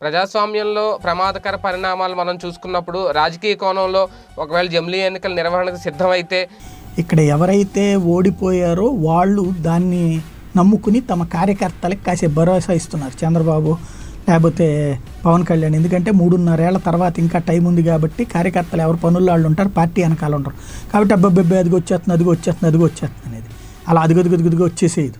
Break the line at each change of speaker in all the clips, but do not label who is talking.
ప్రజాస్వామ్యంలో ప్రమాదకర పరిణామాలు మనం చూసుకున్నప్పుడు రాజకీయ కోణంలో ఒకవేళ జమిలీ ఎన్నికల నిర్వహణకు సిద్ధమైతే
ఇక్కడ ఎవరైతే ఓడిపోయారో వాళ్ళు దాన్ని నమ్ముకుని తమ కార్యకర్తలకు కాసేపు భరోసా ఇస్తున్నారు చంద్రబాబు లేకపోతే పవన్ కళ్యాణ్ ఎందుకంటే మూడున్నరేళ్ల తర్వాత ఇంకా టైం ఉంది కాబట్టి కార్యకర్తలు ఎవరు పనుల్లో వాళ్ళు ఉంటారు పార్టీ వెనకాల ఉంటారు కాబట్టి అబ్బాబ్బే అదిగో వచ్చేస్తుంది అదిగో వచ్చేస్తుంది అదిగో వచ్చేస్తుంది అనేది అలా అదిగొదిగొదిగొదిగో వచ్చేసేది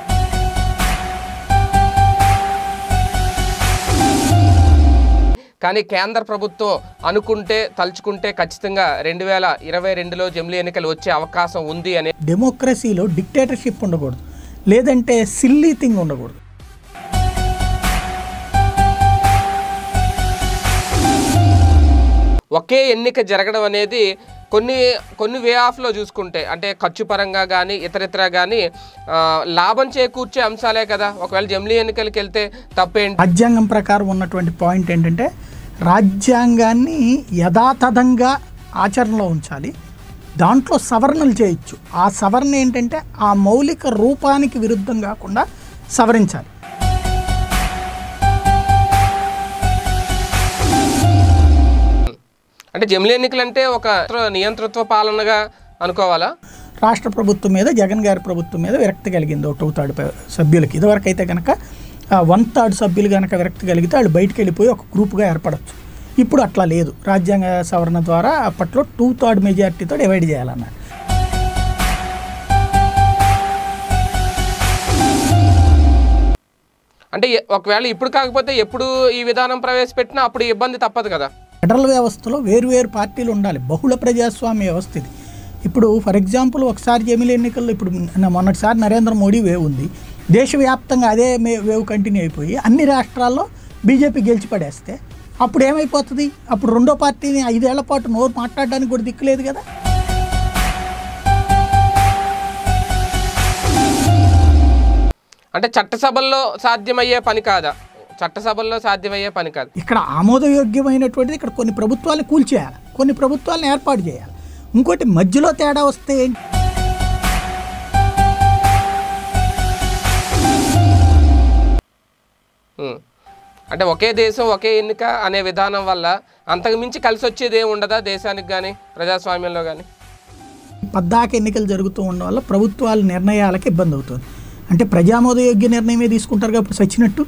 కానీ కేంద్ర ప్రభుత్వం అనుకుంటే తలుచుకుంటే ఖచ్చితంగా రెండు వేల ఇరవై రెండులో జమిలీ ఎన్నికలు వచ్చే అవకాశం ఉంది అనే
డెమోక్రసీలో డిక్టేటర్షిప్ ఉండకూడదు లేదంటే సిల్లీ థింగ్ ఉండకూడదు
ఒకే ఎన్నిక జరగడం అనేది కొన్ని కొన్ని వే ఆఫ్లో చూసుకుంటే అంటే ఖర్చు పరంగా కానీ ఇతరితర కానీ లాభం చేకూర్చే అంశాలే కదా ఒకవేళ జమిలీ ఎన్నికలకి వెళ్తే తప్పేంటి
రాజ్యాంగం ప్రకారం ఉన్నటువంటి పాయింట్ ఏంటంటే రాజ్యాంగాన్ని యథాతథంగా ఆచరణలో ఉంచాలి దాంట్లో సవరణలు చేయొచ్చు ఆ సవరణ ఏంటంటే ఆ మౌలిక రూపానికి విరుద్ధం కాకుండా సవరించాలి
అంటే జమిలీ ఎన్నికలు అంటే ఒక నియంతృత్వ పాలనగా అనుకోవాలా
రాష్ట్ర ప్రభుత్వం మీద జగన్ గారి ప్రభుత్వం మీద విరక్తి కలిగింది ఒక టూ థర్డ్ ప- సభ్యులకి ఇదివరకు అయితే కనుక వన్ థర్డ్ సభ్యులు కనుక విరక్తి కలిగితే వాళ్ళు బయటికి వెళ్ళిపోయి ఒక గ్రూప్గా ఏర్పడచ్చు ఇప్పుడు అట్లా లేదు రాజ్యాంగ సవరణ ద్వారా అప్పట్లో టూ థర్డ్ మెజారిటీతో డివైడ్ చేయాలన్నారు
అంటే ఎ- ఒకవేళ ఇప్పుడు కాకపోతే ఎప్పుడు ఈ విధానం ప్రవేశపెట్టినా అప్పుడు ఇబ్బంది తప్పదు కదా
ఫెడరల్ వ్యవస్థలో వేరువేరు పార్టీలు ఉండాలి బహుళ ప్రజాస్వామ్య వ్యవస్థ ఇది ఇప్పుడు ఫర్ ఎగ్జాంపుల్ ఒకసారి జమిలీ ఎన్నికల్లో ఇప్పుడు నిన్న మొన్నటిసారి నరేంద్ర మోడీ వేవ్ ఉంది దేశవ్యాప్తంగా అదే మే- వేవ్ కంటిన్యూ అయిపోయి అన్ని రాష్ట్రాల్లో బీజేపీ గెలిచి పడేస్తే అప్పుడు ఏమైపోతుంది అప్పుడు రెండో పార్టీని ఐదేళ్ల పాటు నోరు మాట్లాడడానికి కూడా దిక్కులేదు కదా
అంటే చట్టసభల్లో సాధ్యమయ్యే పని కాదా చట్టసభల్లో సాధ్యమయ్యే పని కాదు
ఇక్కడ ఆమోదయోగ్యమైనటువంటిది ఇక్కడ కొన్ని ప్రభుత్వాలు కూల్చేయాలి కొన్ని ప్రభుత్వాలను ఏర్పాటు చేయాలి ఇంకోటి మధ్యలో తేడా వస్తే ఏంటి
ఉం. అంటే ఒకే దేశం ఒకే ఎన్నిక అనే విధానం వల్ల అంతకు మించి కలిసి వచ్చేది ఏమి ఉండదా దేశానికి కానీ ప్రజాస్వామ్యంలో కానీ
పద్దాక ఎన్నికలు జరుగుతూ ఉండడం వల్ల ప్రభుత్వాల నిర్ణయాలకు ఇబ్బంది అవుతుంది అంటే ప్రజామోదయోగ్య నిర్ణయమే తీసుకుంటారు ఇప్పుడు సచ్చినట్టు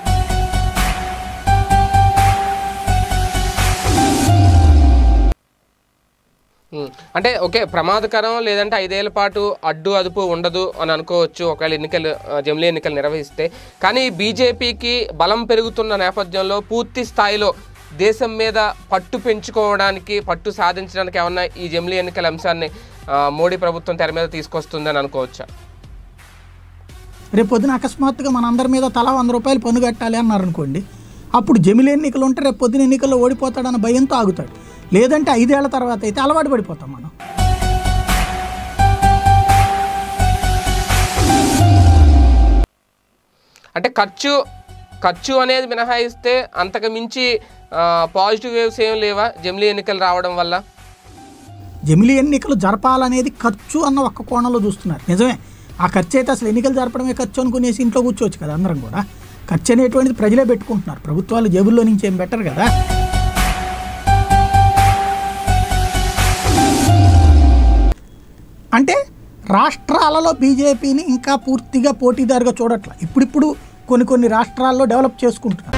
ఉం. అంటే ఓకే ప్రమాదకరం లేదంటే ఐదేళ్ల పాటు అడ్డు అదుపు ఉండదు అని అనుకోవచ్చు ఒకవేళ ఎన్నికలు ఆ, జమిలీ ఎన్నికలు నిర్వహిస్తే కానీ బీజేపీకి బలం పెరుగుతున్న నేపథ్యంలో పూర్తి స్థాయిలో దేశం మీద పట్టు పెంచుకోవడానికి పట్టు సాధించడానికి ఏమన్నా ఈ జమిలీ ఎన్నికల అంశాన్ని ఆ, మోడీ ప్రభుత్వం తెర మీద తీసుకొస్తుందని అనుకోవచ్చా
రేపు పొద్దున అకస్మాత్తుగా మన అందరి మీద తలా వంద రూపాయలు పన్ను కట్టాలి అన్నారు అనుకోండి అప్పుడు జమిలి ఎన్నికలు ఉంటే రేపు పొద్దున ఎన్నికల్లో ఓడిపోతాడన్న భయంతో ఆగుతాడు లేదంటే ఐదేళ్ల తర్వాత అయితే అలవాటు పడిపోతాం మనం
అంటే ఖర్చు ఖర్చు అనేది మినహాయిస్తే అంతకు మించి పాజిటివ్ వేవ్స్ ఏం లేవా జమిలీ ఎన్నికలు రావడం వల్ల
జమిలి ఎన్నికలు జరపాలనేది ఖర్చు అన్న ఒక్క కోణంలో చూస్తున్నారు నిజమే ఆ ఖర్చు అయితే అసలు ఎన్నికలు జరపడమే ఖర్చు అనుకునేసి ఇంట్లో కూర్చోవచ్చు కదా అందరం కూడా ఖర్చు అనేటువంటిది ప్రజలే పెట్టుకుంటున్నారు ప్రభుత్వాలు జేబుల్లో నుంచి ఏం బెటర్ కదా అంటే రాష్ట్రాలలో బీజేపీని ఇంకా పూర్తిగా పోటీదారుగా చూడట్ల ఇప్పుడిప్పుడు కొన్ని కొన్ని రాష్ట్రాల్లో డెవలప్ చేసుకుంటున్నారు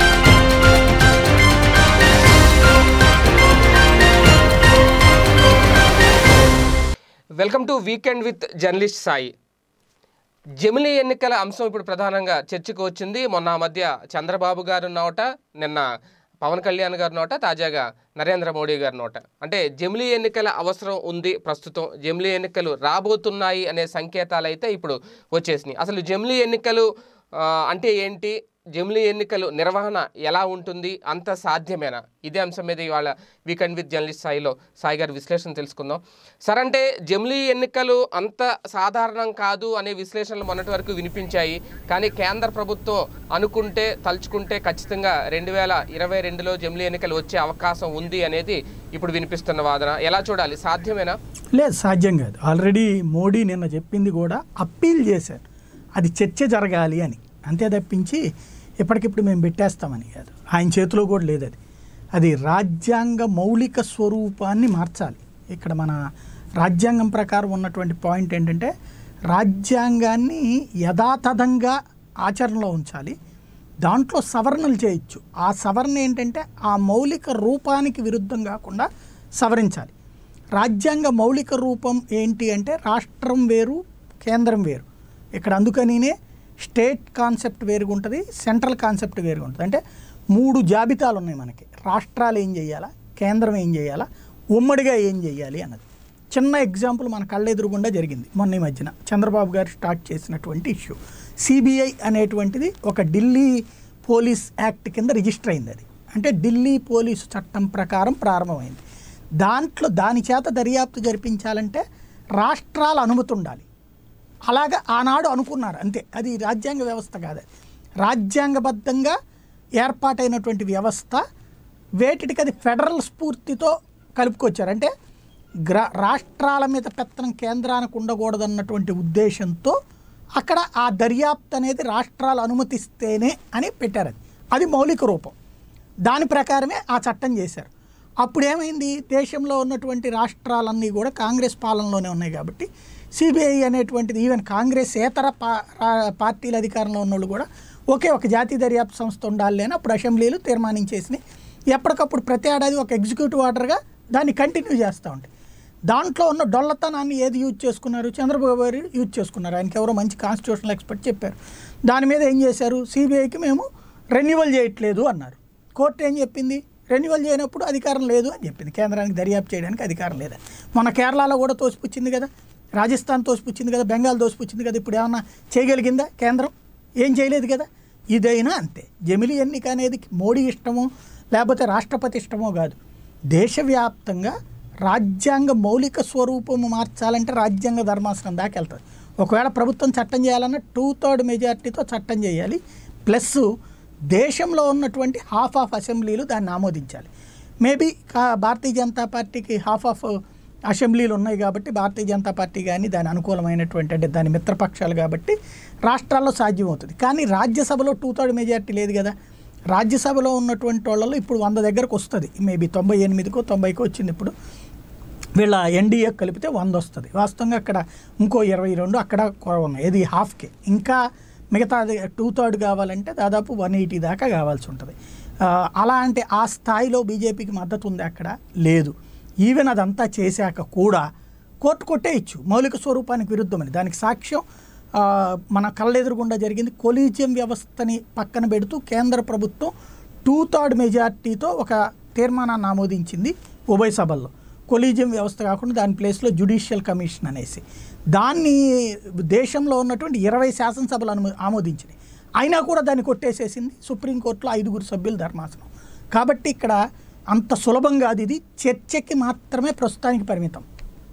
welcome to weekend with journalist Sai జమిలీ ఎన్నికల అంశం ఇప్పుడు ప్రధానంగా చర్చకు వచ్చింది మొన్న ఆ మధ్య చంద్రబాబు గారు నోట నిన్న పవన్ కళ్యాణ్ గారి నోట తాజాగా నరేంద్ర మోడీ గారి నోట అంటే జమిలీ ఎన్నికల అవసరం ఉంది ప్రస్తుతం జమిలీ ఎన్నికలు రాబోతున్నాయి అనే సంకేతాలు అయితే ఇప్పుడు వచ్చేసినాయి అసలు జమిలీ ఎన్నికలు ఆ, అంటే ఏంటి జమిలీ ఎన్నికలు నిర్వహణ ఎలా ఉంటుంది అంత సాధ్యమేనా ఇదే అంశం మీద ఇవాళ వీకెండ్ విత్ జర్నలిస్ట్ స్థాయిలో సాయి గారి విశ్లేషణ తెలుసుకుందాం సార్ అంటే జమిలీ ఎన్నికలు అంత సాధారణం కాదు అనే విశ్లేషణలు మొన్నటి వరకు వినిపించాయి కానీ కేంద్ర ప్రభుత్వం అనుకుంటే తలుచుకుంటే ఖచ్చితంగా రెండు వేల ఇరవై రెండులో జమిలీ ఎన్నికలు వచ్చే అవకాశం ఉంది అనేది ఇప్పుడు వినిపిస్తున్న వాదన ఎలా చూడాలి సాధ్యమేనా
లేదు సాధ్యం కాదు ఆల్రెడీ మోడీ నిన్న చెప్పింది కూడా అప్పీల్ చేశారు అది చర్చ జరగాలి అని అంతే తప్పించి ఇప్పటికిప్పుడు మేము పెట్టేస్తామని కాదు ఆయన చేతిలో కూడా లేదు అది అది రాజ్యాంగ మౌలిక స్వరూపాన్ని మార్చాలి ఇక్కడ మన రాజ్యాంగం ప్రకారం ఉన్నటువంటి పాయింట్ ఏంటంటే రాజ్యాంగాన్ని యథాతథంగా ఆచరణలో ఉంచాలి దాంట్లో సవరణలు చేయొచ్చు ఆ సవరణ ఏంటంటే ఆ మౌలిక రూపానికి విరుద్ధం కాకుండా సవరించాలి రాజ్యాంగ మౌలిక రూపం ఏంటి అంటే రాష్ట్రం వేరు కేంద్రం వేరు ఇక్కడ అందుకనినే స్టేట్ కాన్సెప్ట్ వేరుగా ఉంటుంది సెంట్రల్ కాన్సెప్ట్ వేరుగా ఉంటుంది అంటే మూడు జాబితాలు ఉన్నాయి మనకి రాష్ట్రాలు ఏం చేయాలా కేంద్రం ఏం చేయాలా ఉమ్మడిగా ఏం చేయాలి అన్నది చిన్న ఎగ్జాంపుల్ మన కళ్ళెదురుగుండా జరిగింది మొన్న ఈ మధ్యన చంద్రబాబు గారు స్టార్ట్ చేసినటువంటి ఇష్యూ సిబిఐ అనేటువంటిది ఒక ఢిల్లీ పోలీస్ యాక్ట్ కింద రిజిస్టర్ అయింది అది అంటే ఢిల్లీ పోలీసు చట్టం ప్రకారం ప్రారంభమైంది దాంట్లో దాని చేత దర్యాప్తు జరిపించాలంటే రాష్ట్రాల అనుమతి ఉండాలి అలాగా ఆనాడు అనుకున్నారు అంతే అది రాజ్యాంగ వ్యవస్థ కాదు రాజ్యాంగబద్ధంగా ఏర్పాటైనటువంటి వ్యవస్థ వేటికి అది ఫెడరల్ స్ఫూర్తితో కలుపుకొచ్చారు అంటే గ్ర రాష్ట్రాల మీద పెత్తనం కేంద్రానికి ఉండకూడదన్నటువంటి ఉద్దేశంతో అక్కడ ఆ దర్యాప్తు అనేది రాష్ట్రాలు అనుమతిస్తేనే అని పెట్టారు అది అది మౌలిక రూపం దాని ప్రకారమే ఆ చట్టం చేశారు అప్పుడు ఏమైంది దేశంలో ఉన్నటువంటి రాష్ట్రాలన్నీ కూడా కాంగ్రెస్ పాలనలోనే ఉన్నాయి కాబట్టి సిబిఐ అనేటువంటిది ఈవెన్ కాంగ్రెస్ ఏతర పా రా- పార్టీల అధికారంలో ఉన్నోళ్ళు కూడా ఒకే ఒక జాతీయ దర్యాప్తు సంస్థ ఉండాలి అని అప్పుడు అసెంబ్లీలు తీర్మానించేసినాయి ఎప్పటికప్పుడు ప్రతి ఏడాది ఒక ఎగ్జిక్యూటివ్ ఆర్డర్గా దాన్ని కంటిన్యూ చేస్తూ ఉంటాయి దాంట్లో ఉన్న డొల్లతనాన్ని ఏది యూజ్ చేసుకున్నారు చంద్రబాబు గారు యూజ్ చేసుకున్నారు ఆయనకి ఎవరో మంచి కాన్స్టిట్యూషనల్ ఎక్స్పర్ట్ చెప్పారు దాని మీద ఏం చేశారు సిబిఐకి మేము రెన్యువల్ చేయట్లేదు అన్నారు కోర్టు ఏం చెప్పింది రెన్యువల్ చేయనప్పుడు అధికారం లేదు అని చెప్పింది కేంద్రానికి దర్యాప్తు చేయడానికి అధికారం లేదని మన కేరళలో కూడా తోసిపుచ్చింది కదా రాజస్థాన్ తోసిపుచ్చింది కదా బెంగాల్ తోసిపుచ్చింది కదా ఇప్పుడు ఏమన్నా చేయగలిగిందా కేంద్రం ఏం చేయలేదు కదా ఇదైనా అంతే జమిలి ఎన్నిక అనేది మోడీ ఇష్టమో లేకపోతే రాష్ట్రపతి ఇష్టమో కాదు దేశవ్యాప్తంగా రాజ్యాంగ మౌలిక స్వరూపము మార్చాలంటే రాజ్యాంగ ధర్మాసనం దాకా వెళ్తుంది ఒకవేళ ప్రభుత్వం చట్టం చేయాలన్నా టూ థర్డ్ మెజారిటీతో చట్టం చేయాలి ప్లస్ దేశంలో ఉన్నటువంటి హాఫ్ ఆఫ్ అసెంబ్లీలు దాన్ని ఆమోదించాలి మేబీ భారతీయ జనతా పార్టీకి హాఫ్ ఆఫ్ అసెంబ్లీలు ఉన్నాయి కాబట్టి భారతీయ జనతా పార్టీ కానీ దాని అనుకూలమైనటువంటి అంటే దాని మిత్రపక్షాలు కాబట్టి రాష్ట్రాల్లో సాధ్యమవుతుంది కానీ రాజ్యసభలో టూ థర్డ్ మెజారిటీ లేదు కదా రాజ్యసభలో ఉన్నటువంటి వాళ్ళలో ఇప్పుడు వంద దగ్గరకు వస్తుంది మేబీ తొంభై ఎనిమిదికో తొంభైకో వచ్చింది ఇప్పుడు వీళ్ళ ఎన్డీఏ కలిపితే వంద వస్తుంది వాస్తవంగా అక్కడ ఇంకో ఇరవై రెండు అక్కడ కొరవ ఉన్నాయి ఇది హాఫ్కే ఇంకా మిగతా టూ థర్డ్ కావాలంటే దాదాపు వన్ ఎయిటీ దాకా కావాల్సి ఉంటుంది ఆ, అలా అంటే ఆ స్థాయిలో బీజేపీకి మద్దతు ఉంది అక్కడ లేదు ఈవెన్ అదంతా చేశాక కూడా కోర్టు కొట్టేయచ్చు మౌలిక స్వరూపానికి విరుద్ధమని దానికి సాక్ష్యం ఆ, మన కళ్ళెదురుగుండా జరిగింది కొలీజియం వ్యవస్థని పక్కన పెడుతూ కేంద్ర ప్రభుత్వం టూ థర్డ్ మెజార్టీతో ఒక తీర్మానాన్ని ఆమోదించింది ఉభయ సభల్లో కొలీజియం వ్యవస్థ కాకుండా దాని ప్లేస్లో జుడిషియల్ కమిషన్ అనేసి దాన్ని దేశంలో ఉన్నటువంటి ఇరవై శాసనసభలు అను ఆమోదించినాయి అయినా కూడా దాన్ని కొట్టేసేసింది సుప్రీంకోర్టులో ఐదుగురు సభ్యుల ధర్మాసనం కాబట్టి ఇక్కడ అంత సులభంగా అది ఇది చర్చకి మాత్రమే ప్రస్తుతానికి పరిమితం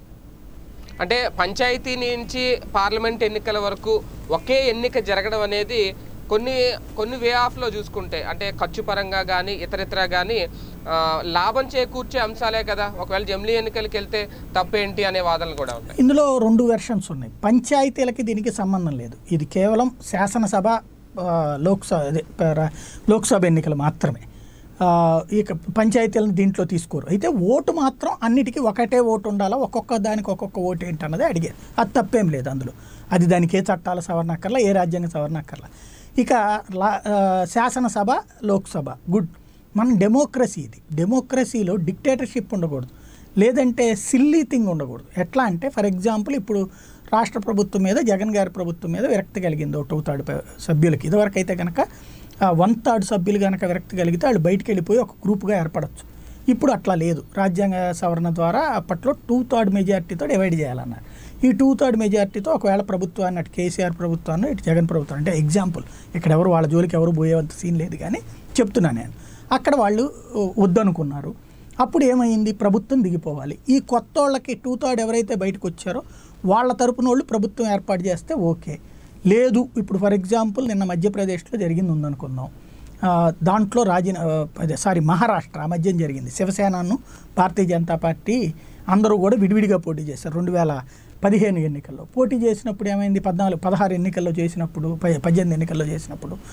అంటే పంచాయతీ నుంచి పార్లమెంట్ ఎన్నికల వరకు ఒకే ఎన్నిక జరగడం అనేది కొన్ని కొన్ని వే ఆఫ్లో చూసుకుంటే అంటే ఖర్చు పరంగా కానీ ఇతరితర కానీ లాభం చేకూర్చే అంశాలే కదా ఒకవేళ జమిలీ ఎన్నికలకి వెళ్తే తప్పేంటి అనే వాదనలు కూడా ఉన్నాయి
ఇందులో రెండు వెర్షన్స్ ఉన్నాయి పంచాయతీలకి దీనికి సంబంధం లేదు ఇది కేవలం శాసనసభ ఆ, లోక్సభ అదే ప- లోక్సభ ఎన్నికలు మాత్రమే ఆ, ఇక పంచాయతీలను దీంట్లో తీసుకోరు అయితే ఓటు మాత్రం అన్నిటికీ ఒకటే ఓటు ఉండాలా ఒక్కొక్క దానికి ఒక్కొక్క ఓటు ఏంటి అన్నది అడిగారు అది తప్పేం లేదు అందులో అది దానికి ఏ చట్టాల సవరణ అక్కర్లా ఏ రాజ్యాంగ సవరణ అక్కర్లా ఇక లా- ఆ, శాసనసభ లోక్సభ గుడ్ మన డెమోక్రసీ ఇది డెమోక్రసీలో డిక్టేటర్షిప్ ఉండకూడదు లేదంటే సిల్లీ థింగ్ ఉండకూడదు ఎట్లా అంటే ఫర్ ఎగ్జాంపుల్ ఇప్పుడు రాష్ట్ర ప్రభుత్వం మీద జగన్ గారి ప్రభుత్వం మీద విరక్తి కలిగింది ఒక టూ థర్డ్ సభ్యులకి ఇదివరకు అయితే కనుక వన్ థర్డ్ సభ్యులు కనుక విరక్తి కలిగితే వాళ్ళు బయటికి వెళ్ళిపోయి ఒక గ్రూప్గా ఏర్పడచ్చు ఇప్పుడు అట్లా లేదు రాజ్యాంగ సవరణ ద్వారా అప్పట్లో టూ థర్డ్ మెజారిటీతో డివైడ్ చేయాలన్నారు ఈ టూ థర్డ్ మెజారిటీతో ఒకవేళ ప్రభుత్వాన్ని అటు కేసీఆర్ ప్రభుత్వాన్ని ఇటు జగన్ ప్రభుత్వం అంటే ఎగ్జాంపుల్ ఇక్కడ ఎవరు వాళ్ళ జోలికి ఎవరు పోయేంత సీన్ లేదు కానీ చెప్తున్నాను నేను అక్కడ వాళ్ళు వద్దనుకున్నారు అప్పుడు ఏమైంది ప్రభుత్వం దిగిపోవాలి ఈ కొత్త వాళ్ళకి టూ థర్డ్ ఎవరైతే బయటకు వచ్చారో వాళ్ళ తరపున వాళ్ళు ప్రభుత్వం ఏర్పాటు చేస్తే ఓకే లేదు ఇప్పుడు ఫర్ ఎగ్జాంపుల్ నిన్న మధ్యప్రదేశ్లో జరిగింది ఉందనుకుందాం ఆ, దాంట్లో రాజీనా అదే సారీ మహారాష్ట్ర ఆ మధ్యం జరిగింది శివసేనను భారతీయ జనతా పార్టీ అందరూ కూడా విడివిడిగా పోటీ చేశారు రెండు వేల పదిహేను ఎన్నికల్లో పోటీ చేసినప్పుడు ఏమైంది పద్నాలుగు పదహారు ఎన్నికల్లో చేసినప్పుడు ప- పద్దెనిమిది ఎన్నికల్లో చేసినప్పుడు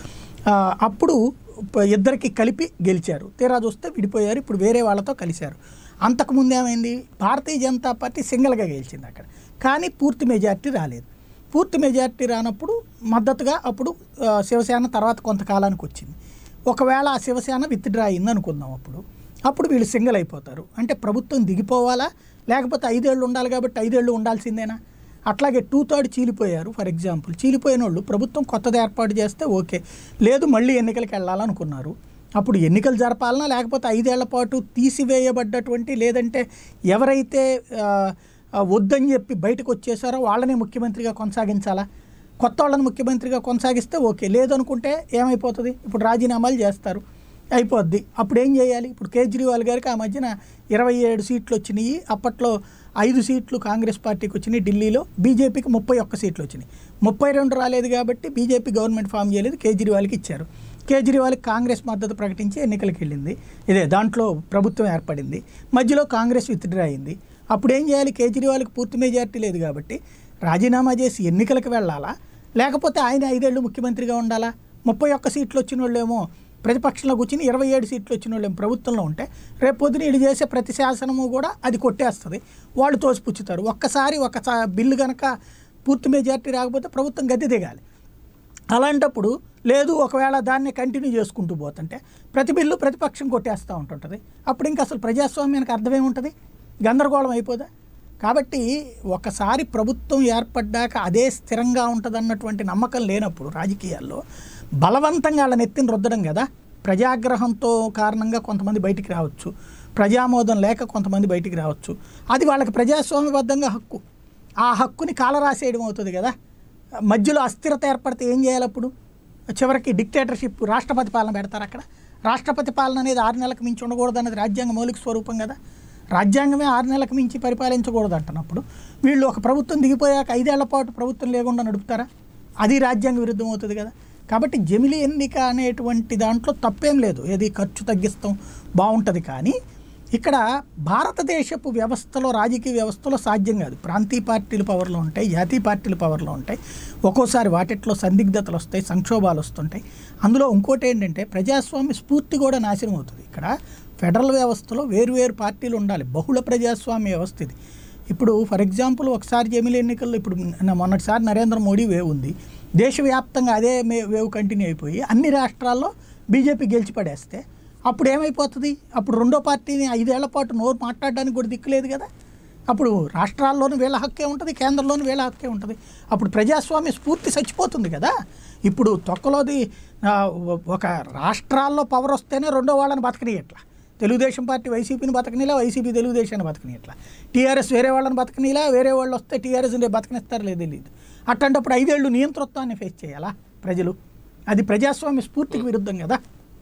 ఆ, అప్పుడు ప- ఇద్దరికి కలిపి గెలిచారు తీరా చూస్తే విడిపోయారు ఇప్పుడు వేరే వాళ్ళతో కలిశారు అంతకుముందు ఏమైంది భారతీయ జనతా పార్టీ సింగిల్గా గెలిచింది అక్కడ కానీ పూర్తి మెజార్టీ రాలేదు పూర్తి మెజార్టీ రానప్పుడు మద్దతుగా అప్పుడు ఆ, శివసేన తర్వాత కొంతకాలానికి వచ్చింది ఒకవేళ ఆ శివసేన విత్డ్రా అయింది అనుకుందాం అప్పుడు అప్పుడు వీళ్ళు సింగిల్ అయిపోతారు అంటే ప్రభుత్వం దిగిపోవాలా లేకపోతే ఐదేళ్ళు ఉండాలి కాబట్టి ఐదేళ్ళు ఉండాల్సిందేనా అట్లాగే టూ థర్డ్ చీలిపోయారు ఫర్ ఎగ్జాంపుల్ చీలిపోయిన వాళ్ళు ప్రభుత్వం కొత్తది ఏర్పాటు చేస్తే ఓకే లేదు మళ్ళీ ఎన్నికలకు వెళ్ళాలనుకున్నారు అప్పుడు ఎన్నికలు జరపాలనా లేకపోతే ఐదేళ్ల పాటు తీసివేయబడ్డటువంటి లేదంటే ఎవరైతే ఆ, ఆ, వద్దని చెప్పి బయటకు వచ్చేసారో వాళ్ళని ముఖ్యమంత్రిగా కొనసాగించాలా కొత్త వాళ్ళని ముఖ్యమంత్రిగా కొనసాగిస్తే ఓకే లేదనుకుంటే ఏమైపోతుంది ఇప్పుడు రాజీనామాలు చేస్తారు అయిపోద్ది అప్పుడు ఏం చేయాలి ఇప్పుడు కేజ్రీవాల్ గారికి ఆ మధ్యన ఇరవై ఏడు సీట్లు వచ్చినాయి అప్పట్లో ఐదు సీట్లు కాంగ్రెస్ పార్టీకి వచ్చినాయి ఢిల్లీలో బీజేపీకి ముప్పై ఒక్క సీట్లు వచ్చినాయి ముప్పై రెండు రాలేదు కాబట్టి బీజేపీ గవర్నమెంట్ ఫామ్ చేయలేదు కేజ్రీవాల్కి ఇచ్చారు కేజ్రీవాల్కి కాంగ్రెస్ మద్దతు ప్రకటించి ఎన్నికలకు వెళ్ళింది ఇదే దాంట్లో ప్రభుత్వం ఏర్పడింది మధ్యలో కాంగ్రెస్ విత్డ్రా అయింది అప్పుడు ఏం చేయాలి కేజ్రీవాల్కి పూర్తి మెజార్టీ లేదు కాబట్టి రాజీనామా చేసి ఎన్నికలకు వెళ్ళాలా లేకపోతే ఆయన ఐదేళ్ళు ముఖ్యమంత్రిగా ఉండాలా ముప్పై ఒక్క సీట్లు వచ్చిన వాళ్ళేమో ప్రతిపక్షంలో కూర్చుని ఇరవై ఏడు సీట్లు వచ్చిన వాళ్ళేమో ప్రభుత్వంలో ఉంటే రేపు పొద్దున వీళ్ళు చేసే ప్రతి శాసనము కూడా అది కొట్టేస్తుంది వాళ్ళు తోసిపుచ్చుతారు ఒక్కసారి ఒక సా- బిల్లు కనుక పూర్తి మెజార్టీ రాకపోతే ప్రభుత్వం గద్దె దిగాలి అలాంటప్పుడు లేదు ఒకవేళ దాన్ని కంటిన్యూ చేసుకుంటూ పోతుంటే ప్రతి బిల్లు ప్రతిపక్షం కొట్టేస్తూ ఉంటుంటుంది అప్పుడు ఇంకా అసలు ప్రజాస్వామ్యానికి అర్థమేముంటుంది గందరగోళం అయిపోదా కాబట్టి ఒకసారి ప్రభుత్వం ఏర్పడ్డాక అదే స్థిరంగా ఉంటుంది అన్నటువంటి నమ్మకం లేనప్పుడు రాజకీయాల్లో బలవంతంగా వాళ్ళ నెత్తిని రుద్దడం కదా ప్రజాగ్రహంతో కారణంగా కొంతమంది బయటికి రావచ్చు ప్రజామోదం లేక కొంతమంది బయటికి రావచ్చు అది వాళ్ళకి ప్రజాస్వామ్యబద్ధంగా హక్కు ఆ హక్కుని కాలరాసేయడం అవుతుంది కదా మధ్యలో అస్థిరత ఏర్పడితే ఏం చేయాలి అప్పుడు చివరికి డిక్టేటర్షిప్ రాష్ట్రపతి పాలన పెడతారు అక్కడ రాష్ట్రపతి పాలన అనేది ఆరు నెలలకు మించి ఉండకూడదు అనేది రాజ్యాంగ మౌలిక స్వరూపం కదా రాజ్యాంగమే ఆరు నెలలకు మించి పరిపాలించకూడదు అంటున్నప్పుడు వీళ్ళు ఒక ప్రభుత్వం దిగిపోయాక ఐదేళ్ల పాటు ప్రభుత్వం లేకుండా నడుపుతారా అది రాజ్యాంగ విరుద్ధం అవుతుంది కదా కాబట్టి జమిలి ఎన్నిక అనేటువంటి దాంట్లో తప్పేం లేదు ఏది ఖర్చు తగ్గిస్తాం బాగుంటుంది కానీ ఇక్కడ భారతదేశపు వ్యవస్థలో రాజకీయ వ్యవస్థలో సాధ్యం కాదు ప్రాంతీయ పార్టీలు పవర్లో ఉంటాయి జాతీయ పార్టీలు పవర్లో ఉంటాయి ఒక్కోసారి వాటిట్లో సందిగ్ధతలు వస్తాయి సంక్షోభాలు వస్తుంటాయి అందులో ఇంకోటి ఏంటంటే ప్రజాస్వామ్య స్ఫూర్తి కూడా నాశనం అవుతుంది ఇక్కడ ఫెడరల్ వ్యవస్థలో వేరువేరు పార్టీలు ఉండాలి బహుళ ప్రజాస్వామ్య వ్యవస్థ ఇది ఇప్పుడు ఫర్ ఎగ్జాంపుల్ ఒకసారి జమిలి ఎన్నికల్లో ఇప్పుడు నిన్న- మొన్నటిసారి నరేంద్ర మోడీ వేవ్ ఉంది దేశవ్యాప్తంగా అదే మే- వేవ్ కంటిన్యూ అయిపోయి అన్ని రాష్ట్రాల్లో బీజేపీ గెలిచి పడేస్తే అప్పుడు ఏమైపోతుంది అప్పుడు రెండో పార్టీని ఐదేళ్ల పాటు నోరు మాట్లాడడానికి కూడా దిక్కులేదు కదా అప్పుడు రాష్ట్రాల్లోనూ వీళ్ళ హక్కే ఉంటుంది కేంద్రంలోనూ వీళ్ళ హక్కే ఉంటుంది అప్పుడు ప్రజాస్వామ్య స్ఫూర్తి చచ్చిపోతుంది కదా ఇప్పుడు తొక్కలోది ఆ, ఒక రాష్ట్రాల్లో పవర్ వస్తేనే రెండో వాళ్ళని బతకనియట్లా తెలుగుదేశం పార్టీ వైసీపీని బతకనిలా వైసీపీ తెలుగుదేశాన్ని బతకనియట్లా టీఆర్ఎస్ వేరే వాళ్ళని బతకనిలా వేరే వాళ్ళు వస్తే టీఆర్ఎస్ బతకనిస్తారు లేదు తెలియదు అట్లాంటప్పుడు ఐదేళ్ళు నియంతృత్వాన్ని ఫేస్ చేయాలా ప్రజలు అది ప్రజాస్వామ్య స్ఫూర్తికి విరుద్ధం కదా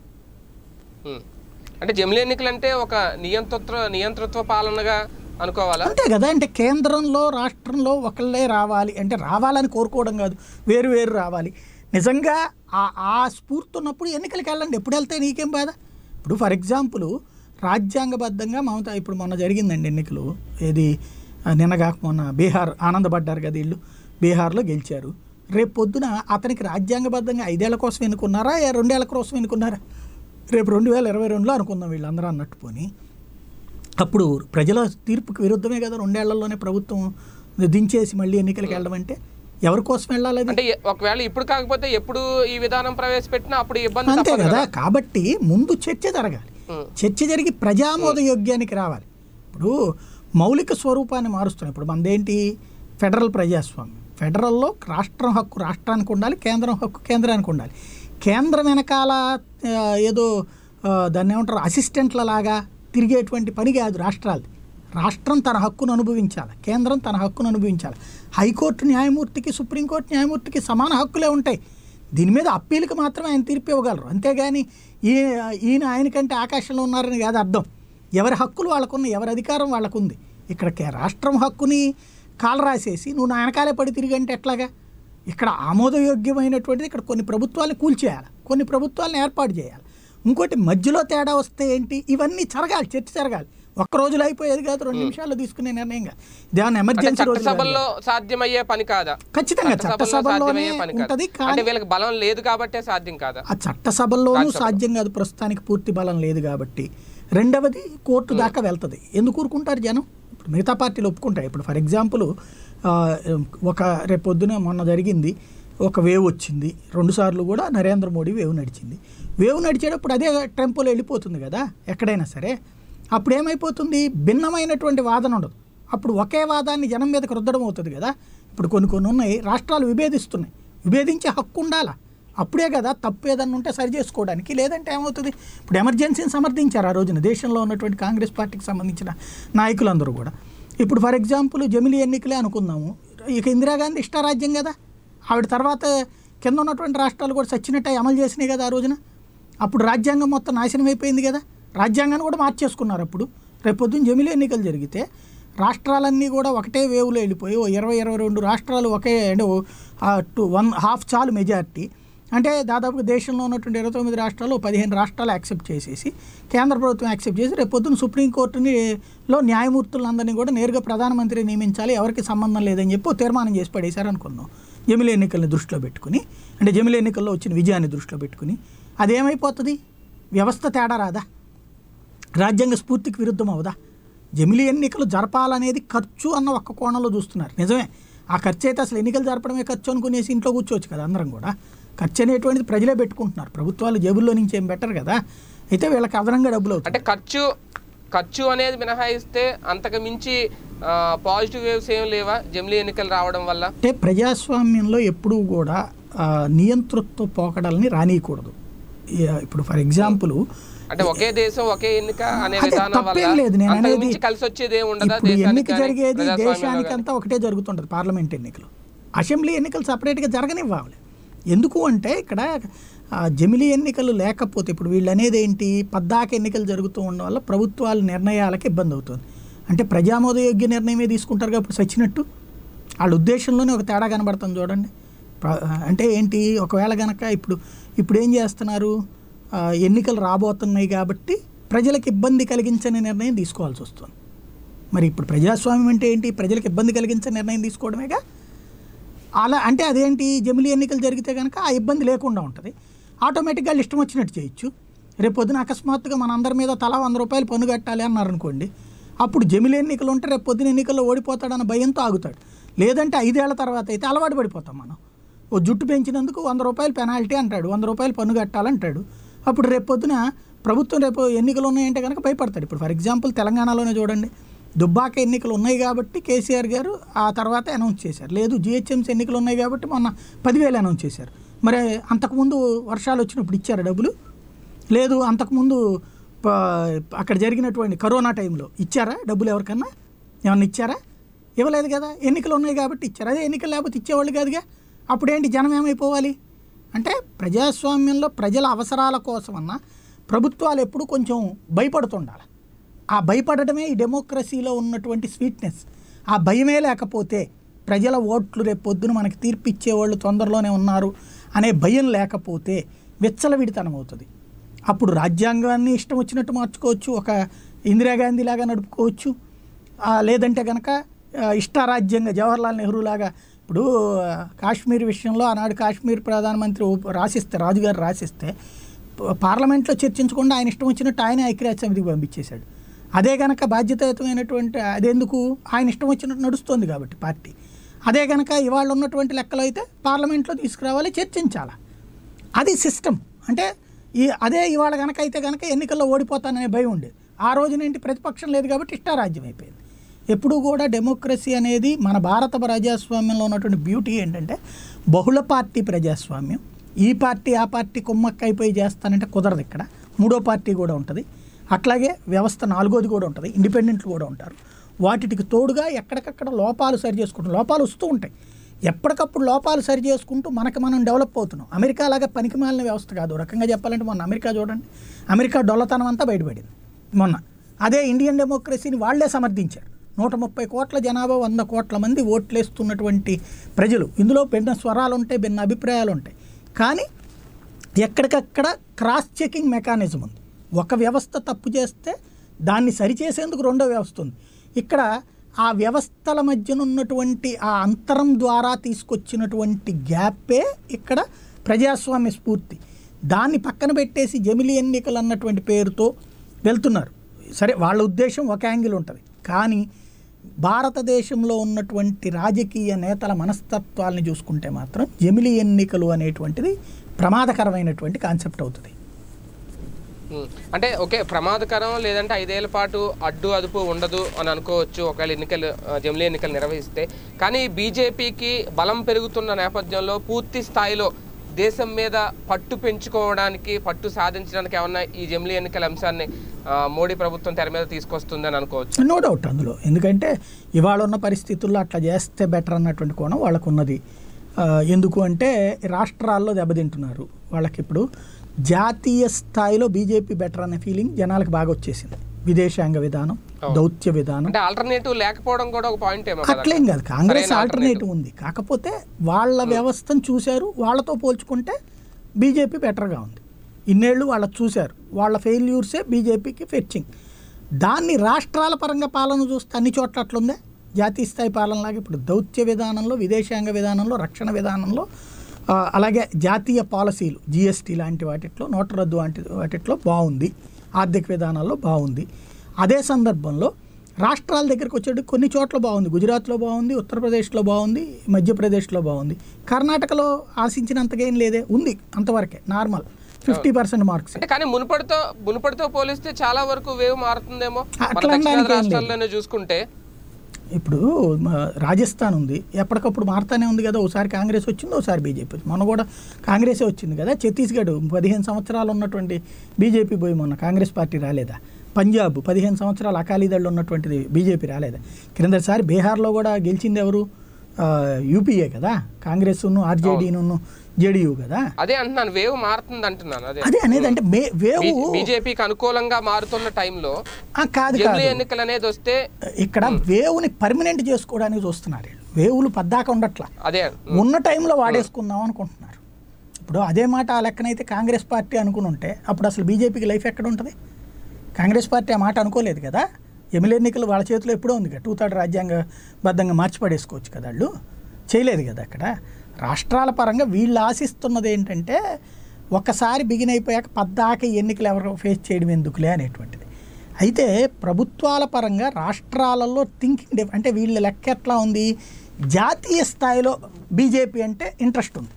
ఉమ్. అంటే జమిలి ఎన్నికలు అంటే ఒక నియంతృత్వ నియంతృత్వ పాలనగా అనుకోవాలా
అంతే కదా అంటే కేంద్రంలో రాష్ట్రంలో ఒకళ్ళే రావాలి అంటే రావాలని కోరుకోవడం కాదు వేరు వేరు రావాలి నిజంగా ఆ ఆ స్ఫూర్తి ఉన్నప్పుడు ఎన్నికలకు వెళ్ళండి ఎప్పుడు వెళ్తే నీకేం బాధ ఇప్పుడు ఫర్ ఎగ్జాంపుల్ రాజ్యాంగబద్ధంగా మమత ఇప్పుడు మొన్న జరిగిందండి ఎన్నికలు ఏది ఆ, నిన్నగాక మొన్న బీహార్ ఆనందపడ్డారు కదా వీళ్ళు బీహార్లో గెలిచారు రేపు పొద్దున అతనికి రాజ్యాంగబద్ధంగా ఐదేళ్ల కోసం ఎన్నుకున్నారా ఏ రెండేళ్ల కోసం ఎన్నుకున్నారా రేపు రెండు వేల ఇరవై రెండులో అనుకుందాం వీళ్ళందరూ అన్నట్టు పోని అప్పుడు ప్రజల తీర్పుకి విరుద్ధమే కదా రెండేళ్లలోనే ప్రభుత్వం దించేసి మళ్ళీ ఎన్నికలకు వెళ్ళడం అంటే ఎవరి కోసం వెళ్ళాలి అది
అంటే ఎ- ఒకవేళ ఇప్పుడు కాకపోతే ఎప్పుడు ఈ విధానం ప్రవేశపెట్టినా అప్పుడు ఇబ్బంది
అంతే
తప్పదు
కదా
కదా
కాబట్టి ముందు చర్చ జరగాలి
ఉమ్.
చర్చ జరిగి ప్రజామోద యోగ్యానికి రావాలి ఇప్పుడు మౌలిక స్వరూపాన్ని మారుస్తున్నాం ఇప్పుడు మనదేంటి ఫెడరల్ ప్రజాస్వామ్యం ఫెడరల్లో రాష్ట్రం హక్కు రాష్ట్రానికి ఉండాలి కేంద్రం హక్కు కేంద్రానికి ఉండాలి కేంద్రం వెనకాల ఆ, ఏదో ఆ, దాన్ని ఏమంటారు అసిస్టెంట్ల లాగా తిరిగేటువంటి పని కాదు రాష్ట్రాలది రాష్ట్రం తన హక్కును అనుభవించాలి కేంద్రం తన హక్కును అనుభవించాలి హైకోర్టు న్యాయమూర్తికి సుప్రీంకోర్టు న్యాయమూర్తికి సమాన హక్కులే ఉంటాయి దీని మీద అప్పీల్కి మాత్రమే ఆయన తీర్పు ఇవ్వగలరు అంతేగాని ఈ ఈయన ఆయనకంటే ఆకాశంలో ఉన్నారని కాదు అర్థం ఎవరి హక్కులు వాళ్ళకున్నాయి ఎవరి అధికారం వాళ్ళకుంది ఇక్కడ కే- రాష్ట్రం హక్కుని కాలరాసేసి నువ్వు నా వెనకాలే పడి తిరిగంటే ఎట్లాగా ఇక్కడ ఆమోదయోగ్యమైనటువంటిది ఇక్కడ కొన్ని ప్రభుత్వాలను కూల్చేయాలి కొన్ని ప్రభుత్వాలను ఏర్పాటు చేయాలి ఇంకోటి మధ్యలో తేడా వస్తే ఏంటి ఇవన్నీ జరగాలి చర్చ జరగాలి ఒక్క రోజులో అయిపోయేది కాదు రెండు నిమిషాల్లో తీసుకునే నిర్ణయంగా ఇదేమన్నా
అంటే
ఎమర్జెన్సీ రోజు కాదు.
చట్టసభల్లో సాధ్యమయ్యే పని కాదా
ఖచ్చితంగా
చట్టసభల్లో
చట్టసభల్లోనే
సాధ్యమయ్యే పని కాదా
ఉంటది
అంటే
కానీ
వీళ్ళకి బలం లేదు కాబట్టే సాధ్యం కాదా
ఆ చట్టసభల్లోనూ
రాజ్యసభలో.
సాధ్యం కాదు ప్రస్తుతానికి పూర్తి బలం లేదు కాబట్టి రెండవది కోర్టు దాకా వెళ్తుంది ఎందుకు ఊరుకుంటారు జనం ఇప్పుడు మిగతా పార్టీలు ఒప్పుకుంటాయి ఇప్పుడు ఫర్ ఎగ్జాంపుల్ ఒక రేపు పొద్దున మొన్న జరిగింది ఒక వేవ్ వచ్చింది రెండు సార్లు కూడా నరేంద్ర మోడీ వేవ్ నడిచింది వేవ్ నడిచేటప్పుడు అదే టెంపోలో వెళ్ళిపోతుంది కదా ఎక్కడైనా సరే అప్పుడు ఏమైపోతుంది భిన్నమైనటువంటి వాదన ఉండదు అప్పుడు ఒకే వాదాన్ని జనం మీదకి రుద్దడం అవుతుంది కదా ఇప్పుడు కొన్ని కొన్ని ఉన్నాయి రాష్ట్రాలు విభేదిస్తున్నాయి విభేదించే హక్కు ఉండాలా అప్పుడే కదా తప్పు ఏదన్నా ఉంటే సరి చేసుకోవడానికి లేదంటే ఏమవుతుంది ఇప్పుడు ఎమర్జెన్సీని సమర్థించారు ఆ రోజున దేశంలో ఉన్నటువంటి కాంగ్రెస్ పార్టీకి సంబంధించిన నాయకులందరూ కూడా ఇప్పుడు ఫర్ ఎగ్జాంపుల్ జమిలీ ఎన్నికలే అనుకుందాము ఇక ఇందిరాగాంధీ ఇష్టారాజ్యం కదా ఆవిడ తర్వాత కింద ఉన్నటువంటి రాష్ట్రాలు కూడా సచ్చినట్టు అమలు చేసినాయి కదా ఆ రోజున అప్పుడు రాజ్యాంగం మొత్తం నాశనం అయిపోయింది కదా రాజ్యాంగాన్ని కూడా మార్చేసుకున్నారు అప్పుడు రేపు పొద్దున్న జమిలీ ఎన్నికలు జరిగితే రాష్ట్రాలన్నీ కూడా ఒకటే వేవ్లో వెళ్ళిపోయి ఓ ఇరవై ఇరవై రెండు రాష్ట్రాలు ఒకే అంటే ఓ, ఆ, టూ వన్ హాఫ్ చాలు మెజారిటీ అంటే దాదాపుగా దేశంలో ఉన్నటువంటి ఇరవై తొమ్మిది రాష్ట్రాలు ఓ పదిహేను రాష్ట్రాలు యాక్సెప్ట్ చేసేసి కేంద్ర ప్రభుత్వం యాక్సెప్ట్ చేసి రేపు పొద్దున్న సుప్రీంకోర్టుని లో న్యాయమూర్తులందరినీ కూడా నేరుగా ప్రధానమంత్రి నియమించాలి ఎవరికి సంబంధం లేదని చెప్పి ఓ తీర్మానం చేసి పడేశారు అనుకుందాం జమిలీ ఎన్నికల్ని దృష్టిలో పెట్టుకుని అంటే జమిలీ ఎన్నికల్లో వచ్చిన విజయాన్ని దృష్టిలో పెట్టుకుని అదేమైపోతుంది వ్యవస్థ తేడా రాదా రాజ్యాంగ స్ఫూర్తికి విరుద్ధం అవదా జమిలీ ఎన్నికలు జరపాలనేది ఖర్చు అన్న ఒక్క కోణంలో చూస్తున్నారు నిజమే ఆ ఖర్చు అయితే అసలు ఎన్నికలు జరపడమే ఖర్చు అనుకునేసి ఇంట్లో కూర్చోవచ్చు కదా అందరం కూడా ఖర్చు అనేటువంటిది ప్రజలే పెట్టుకుంటున్నారు ప్రభుత్వాలు జేబుల్లో నుంచి ఏం బెటర్ కదా అయితే వీళ్ళకి అదనంగా డబ్బులు అవుతాయి
అంటే ఖర్చు ఖర్చు అనేది మినహాయిస్తే అంతకు మించి పాజిటివ్ వేవ్స్ ఏం లేవా జమిలీ ఎన్నికలు రావడం వల్ల
అంటే ప్రజాస్వామ్యంలో ఎప్పుడూ కూడా ఆ, నియంతృత్వ పోకడల్ని రానియకూడదు ఈ- ఇప్పుడు ఫర్ ఎగ్జాంపుల్
అంటే ఒకే దేశం ఒకే ఎన్నిక అనే
అదే
విధానం
తప్పేం
వల్ల
లేదు. నేను
అంతకు
అనేది
మించి కలిసి వచ్చేది ఏమి ఉండదా
ఇప్పుడు
దేశానికి
ఎన్నిక
కానీ,
జరిగేది
ప్రజాస్వామ్యంలో
దేశానికి
కానీ?
అంతా ఒకటే జరుగుతుంటుంది పార్లమెంట్ ఎన్నికలు అసెంబ్లీ ఎన్నికలు సపరేట్గా జరగనివ్వాలి ఎందుకు అంటే ఇక్కడ ఆ, జమిలీ ఎన్నికలు లేకపోతే ఇప్పుడు వీళ్ళు అనేది ఏంటి పద్దాక ఎన్నికలు జరుగుతూ ఉండడం వల్ల ప్రభుత్వాల నిర్ణయాలకు ఇబ్బంది అవుతుంది అంటే ప్రజామోదయోగ్య నిర్ణయమే తీసుకుంటారు ఇప్పుడు సచ్చినట్టు వాళ్ళ ఉద్దేశంలోనే ఒక తేడా కనబడుతుంది చూడండి ప్ర- అంటే ఏంటి ఒకవేళ గనక ఇప్పుడు ఇప్పుడు ఏం చేస్తున్నారు ఆ, ఎన్నికలు రాబోతున్నాయి కాబట్టి ప్రజలకు ఇబ్బంది కలిగించని నిర్ణయం తీసుకోవాల్సి వస్తుంది మరి ఇప్పుడు ప్రజాస్వామ్యం అంటే ఏంటి ప్రజలకు ఇబ్బంది కలిగించే నిర్ణయం తీసుకోవడమేగా అలా అంటే అదేంటి జమిలీ ఎన్నికలు జరిగితే కనుక ఆ ఇబ్బంది లేకుండా ఉంటుంది ఆటోమేటిక్గా వాళ్ళు ఇష్టం వచ్చినట్టు చేయొచ్చు రేపు పొద్దున అకస్మాత్తుగా మన అందరి మీద తలా వంద రూపాయలు పన్ను కట్టాలి అన్నారు అనుకోండి అప్పుడు జమిలీ ఎన్నికలు ఉంటే రేపు పొద్దున ఎన్నికల్లో ఓడిపోతాడన్న భయంతో ఆగుతాడు లేదంటే ఐదేళ్ల తర్వాత అయితే అలవాటు పడిపోతాం మనం ఓ జుట్టు పెంచినందుకు వంద రూపాయలు పెనాల్టీ అంటాడు వంద రూపాయలు పన్ను కట్టాలంటాడు అప్పుడు రేపు పొద్దున ప్రభుత్వం రేపు ఎన్నికలు ఉన్నాయంటే కనుక భయపడతాడు ఇప్పుడు ఫర్ ఎగ్జాంపుల్ తెలంగాణలోనే చూడండి దుబ్బాక ఎన్నికలు ఉన్నాయి కాబట్టి కేసీఆర్ గారు ఆ తర్వాత అనౌన్స్ చేశారు లేదు జిహెచ్ఎంసీ ఎన్నికలు ఉన్నాయి కాబట్టి మొన్న పదివేలు అనౌన్స్ చేశారు మరి అంతకుముందు వర్షాలు వచ్చినప్పుడు ఇచ్చారు డబ్బులు లేదు అంతకుముందు ప- అక్కడ జరిగినటువంటి కరోనా టైంలో ఇచ్చారా డబ్బులు ఎవరికన్నా ఏమన్నా ఇచ్చారా ఇవ్వలేదు కదా ఎన్నికలు ఉన్నాయి కాబట్టి ఇచ్చారు అదే ఎన్నికలు లేకపోతే ఇచ్చేవాళ్ళు కాదుగా అప్పుడేంటి జనం ఏమైపోవాలి అంటే ప్రజాస్వామ్యంలో ప్రజల అవసరాల కోసమన్నా ప్రభుత్వాలు ఎప్పుడు కొంచెం భయపడుతుండాలి ఆ భయపడటమే ఈ డెమోక్రసీలో ఉన్నటువంటి స్వీట్నెస్ ఆ భయమే లేకపోతే ప్రజల ఓట్లు రేపు పొద్దున మనకి తీర్పు ఇచ్చేవాళ్ళు తొందరలోనే ఉన్నారు అనే భయం లేకపోతే విచ్చలవిడితనం అవుతుంది అప్పుడు రాజ్యాంగాన్ని ఇష్టం వచ్చినట్టు మార్చుకోవచ్చు ఒక ఇందిరాగాంధీ లాగా నడుపుకోవచ్చు ఆ, లేదంటే కనుక ఆ, ఇష్టారాజ్యంగా జవహర్లాల్ నెహ్రూ లాగా ఇప్పుడు ఆ, కాశ్మీర్ విషయంలో ఆనాడు కాశ్మీర్ ప్రధానమంత్రి ఉప- రాసిస్తే రాజుగారు రాసిస్తే ప- పార్లమెంట్లో చర్చించకుండా ఆయన ఇష్టం వచ్చినట్టు ఆయన ఐక్యరాజ్య సమితికి పంపించేశాడు అదే కనుక బాధ్యతాయుతమైనటువంటి అదెందుకు ఆయన ఇష్టం వచ్చినట్టు నడుస్తుంది కాబట్టి పార్టీ అదే కనుక ఇవాళ ఉన్నటువంటి లెక్కలో అయితే పార్లమెంట్లో తీసుకురావాలి చర్చించాలి అది సిస్టమ్ అంటే ఈ అదే ఇవాళ కనుక అయితే కనుక ఎన్నికల్లో ఓడిపోతాననే భయం ఉండేది ఆ రోజునేంటి ప్రతిపక్షం లేదు కాబట్టి ఇష్టారాజ్యం అయిపోయింది ఎప్పుడూ కూడా డెమోక్రసీ అనేది మన భారత ప్రజాస్వామ్యంలో ఉన్నటువంటి బ్యూటీ ఏంటంటే బహుళ పార్టీ ప్రజాస్వామ్యం ఈ పార్టీ ఆ పార్టీ కుమ్మక్క అయిపోయి చేస్తానంటే కుదరదు ఇక్కడ మూడో పార్టీ కూడా ఉంటుంది అట్లాగే వ్యవస్థ నాలుగోది కూడా ఉంటుంది ఇండిపెండెంట్లు కూడా ఉంటారు వాటికి తోడుగా ఎక్కడికక్కడ లోపాలు సరి చేసుకుంటాం లోపాలు వస్తూ ఉంటాయి ఎప్పటికప్పుడు లోపాలు సరి చేసుకుంటూ మనకి మనం డెవలప్ అవుతున్నాం అమెరికా లాగా పనికిమాలిన వ్యవస్థ కాదు ఓ రకంగా చెప్పాలంటే మొన్న అమెరికా చూడండి అమెరికా డొల్లతనం అంతా బయటపడింది మొన్న అదే ఇండియన్ డెమోక్రసీని వాళ్ళే సమర్థించారు నూట ముప్పై కోట్ల జనాభా వంద కోట్ల మంది ఓట్లేస్తున్నటువంటి ప్రజలు ఇందులో భిన్న స్వరాలు ఉంటాయి భిన్న అభిప్రాయాలు ఉంటాయి కానీ ఎక్కడికక్కడ క్రాస్ చెకింగ్ మెకానిజం ఉంది ఒక వ్యవస్థ తప్పు చేస్తే దాన్ని సరిచేసేందుకు రెండో వ్యవస్థ ఉంది ఇక్కడ ఆ వ్యవస్థల మధ్యన ఉన్నటువంటి ఆ అంతరం ద్వారా తీసుకొచ్చినటువంటి గ్యాపే ఇక్కడ ప్రజాస్వామ్య స్ఫూర్తి దాన్ని పక్కన పెట్టేసి జమిలి ఎన్నికలు అన్నటువంటి పేరుతో వెళ్తున్నారు సరే వాళ్ళ ఉద్దేశం ఒక యాంగిల్ ఉంటుంది కానీ భారతదేశంలో ఉన్నటువంటి రాజకీయ నేతల మనస్తత్వాల్ని చూసుకుంటే మాత్రం జమిలి ఎన్నికలు అనేటువంటిది ప్రమాదకరమైనటువంటి కాన్సెప్ట్ అవుతుంది
ఉమ్. అంటే ఓకే ప్రమాదకరం లేదంటే ఐదేళ్ల పాటు అడ్డు అదుపు ఉండదు అని అనుకోవచ్చు ఒకవేళ ఎన్నికలు ఆ, జమిలీ ఎన్నికలు నిర్వహిస్తే కానీ బీజేపీకి బలం పెరుగుతున్న నేపథ్యంలో పూర్తి స్థాయిలో దేశం మీద పట్టు పెంచుకోవడానికి పట్టు సాధించడానికి ఏమన్నా ఈ జమిలీ ఎన్నికల అంశాన్ని ఆ, మోడీ ప్రభుత్వం తెర మీద తీసుకొస్తుందని అనుకోవచ్చు
నో డౌట్ అందులో ఎందుకంటే ఇవాళ ఉన్న పరిస్థితుల్లో అట్లా చేస్తే బెటర్ అన్నటువంటి కోణం వాళ్ళకు ఉన్నది ఆ, ఎందుకు అంటే రాష్ట్రాల్లో దెబ్బతింటున్నారు వాళ్ళకి ఇప్పుడు జాతీయ స్థాయిలో బీజేపీ బెటర్ అనే ఫీలింగ్ జనాలకు బాగా వచ్చేసింది విదేశాంగ విధానం దౌత్య విధానం
అంటే ఆల్టర్నేటివ్ లేకపోవడం కూడా ఒక పాయింట్ ఏమో కదా
అట్లేం కాదు కాంగ్రెస్
సరైన
ఆల్టర్నేటివ్ ఉంది కాకపోతే వాళ్ళ వ్యవస్థను చూశారు వాళ్ళతో పోల్చుకుంటే బీజేపీ బెటర్గా ఉంది ఇన్నేళ్ళు వాళ్ళ చూశారు వాళ్ళ ఫెయిల్యూర్సే బీజేపీకి ఫెచ్చింగ్ దాన్ని రాష్ట్రాల పరంగా పాలన చూస్తే అన్ని చోట్ల అట్లుందే జాతీయ స్థాయి పాలనలాగా ఇప్పుడు దౌత్య విధానంలో విదేశాంగ విధానంలో రక్షణ విధానంలో ఆ, అలాగే జాతీయ పాలసీలు జిఎస్టీ లాంటి వాటిట్లో నోట్ల రద్దు వంటి వాటిట్లో బాగుంది ఆర్థిక విధానాల్లో బాగుంది అదే సందర్భంలో రాష్ట్రాల దగ్గరికి వచ్చేటికి కొన్ని చోట్ల బాగుంది గుజరాత్లో బాగుంది ఉత్తరప్రదేశ్లో బాగుంది మధ్యప్రదేశ్లో బాగుంది కర్ణాటకలో ఆశించినంతగా ఏం లేదే ఉంది అంతవరకే నార్మల్ ఫిఫ్టీ పర్సెంట్ మార్క్స్
అంటే కానీ మునుపటితో మునుపటితో పోలిస్తే చాలా వరకు వేవ్ మారుతుందేమో మన
అట్లా
దక్షిణాది
అనడానికి ఏం లేదు.
రాష్ట్రాల్లోనే చూసుకుంటే
ఇప్పుడు మ- రాజస్థాన్ ఉంది ఎప్పటికప్పుడు మారుతానే ఉంది కదా ఒకసారి కాంగ్రెస్ వచ్చింది ఒకసారి బీజేపీ వచ్చింది మొన్న కూడా కాంగ్రెసే వచ్చింది కదా ఛత్తీస్గఢ్ పదిహేను సంవత్సరాలు ఉన్నటువంటి బీజేపీ పోయి మొన్న కాంగ్రెస్ పార్టీ రాలేదా పంజాబ్ పదిహేను సంవత్సరాలు అకాలీదళ్ళు ఉన్నటువంటిది బీజేపీ రాలేదా క్రిందసారి బీహార్లో కూడా గెలిచింది ఎవరు ఆ, యూపీఏ కదా కాంగ్రెస్ను ఆర్జేడీను జేడీయూ కదా
అదే అంటున్నాను వేవ్ మారుతుంది అంటున్నాను అదే
అదే అనేది అంటే మే వేవు
బీజేపీకి అనుకూలంగా మారుతున్న టైంలో
ఆ, కాదు
జమిలీ
కాదు
ఎన్నికలు అనేది వస్తే
ఇక్కడ వేవుని పర్మనెంట్ చేసుకోవడానికి చూస్తున్నారు వీళ్ళు. వేవులు పద్దాక ఉండట్లా
అదే
ఉన్న టైంలో వాడేసుకుందాం అనుకుంటున్నారు ఇప్పుడు అదే మాట ఆ లెక్కనైతే కాంగ్రెస్ పార్టీ అనుకుని ఉంటే అప్పుడు అసలు బీజేపీకి లైఫ్ ఎక్కడ ఉంటుంది కాంగ్రెస్ పార్టీ ఆ మాట అనుకోలేదు కదా ఎమ్మెల్యే ఎన్నికలు వాళ్ళ చేతిలో ఎప్పుడో ఉంది కదా టూ థర్డ్ రాజ్యాంగబద్ధంగా మార్చి పడేసుకోవచ్చు కదా వాళ్ళు చేయలేదు కదా అక్కడ రాష్ట్రాల పరంగా వీళ్ళు ఆశిస్తున్నది ఏంటంటే ఒక్కసారి బిగిన్ అయిపోయాక పద్దాక ఈ ఎన్నికలు ఎవరు ఫేస్ చేయడం ఎందుకులే అనేటువంటిది అయితే ప్రభుత్వాల పరంగా రాష్ట్రాలలో థింకింగ్ డిఫ్ అంటే వీళ్ళ లెక్క ఎట్లా ఉంది జాతీయ స్థాయిలో బీజేపీ అంటే ఇంట్రెస్ట్ ఉంది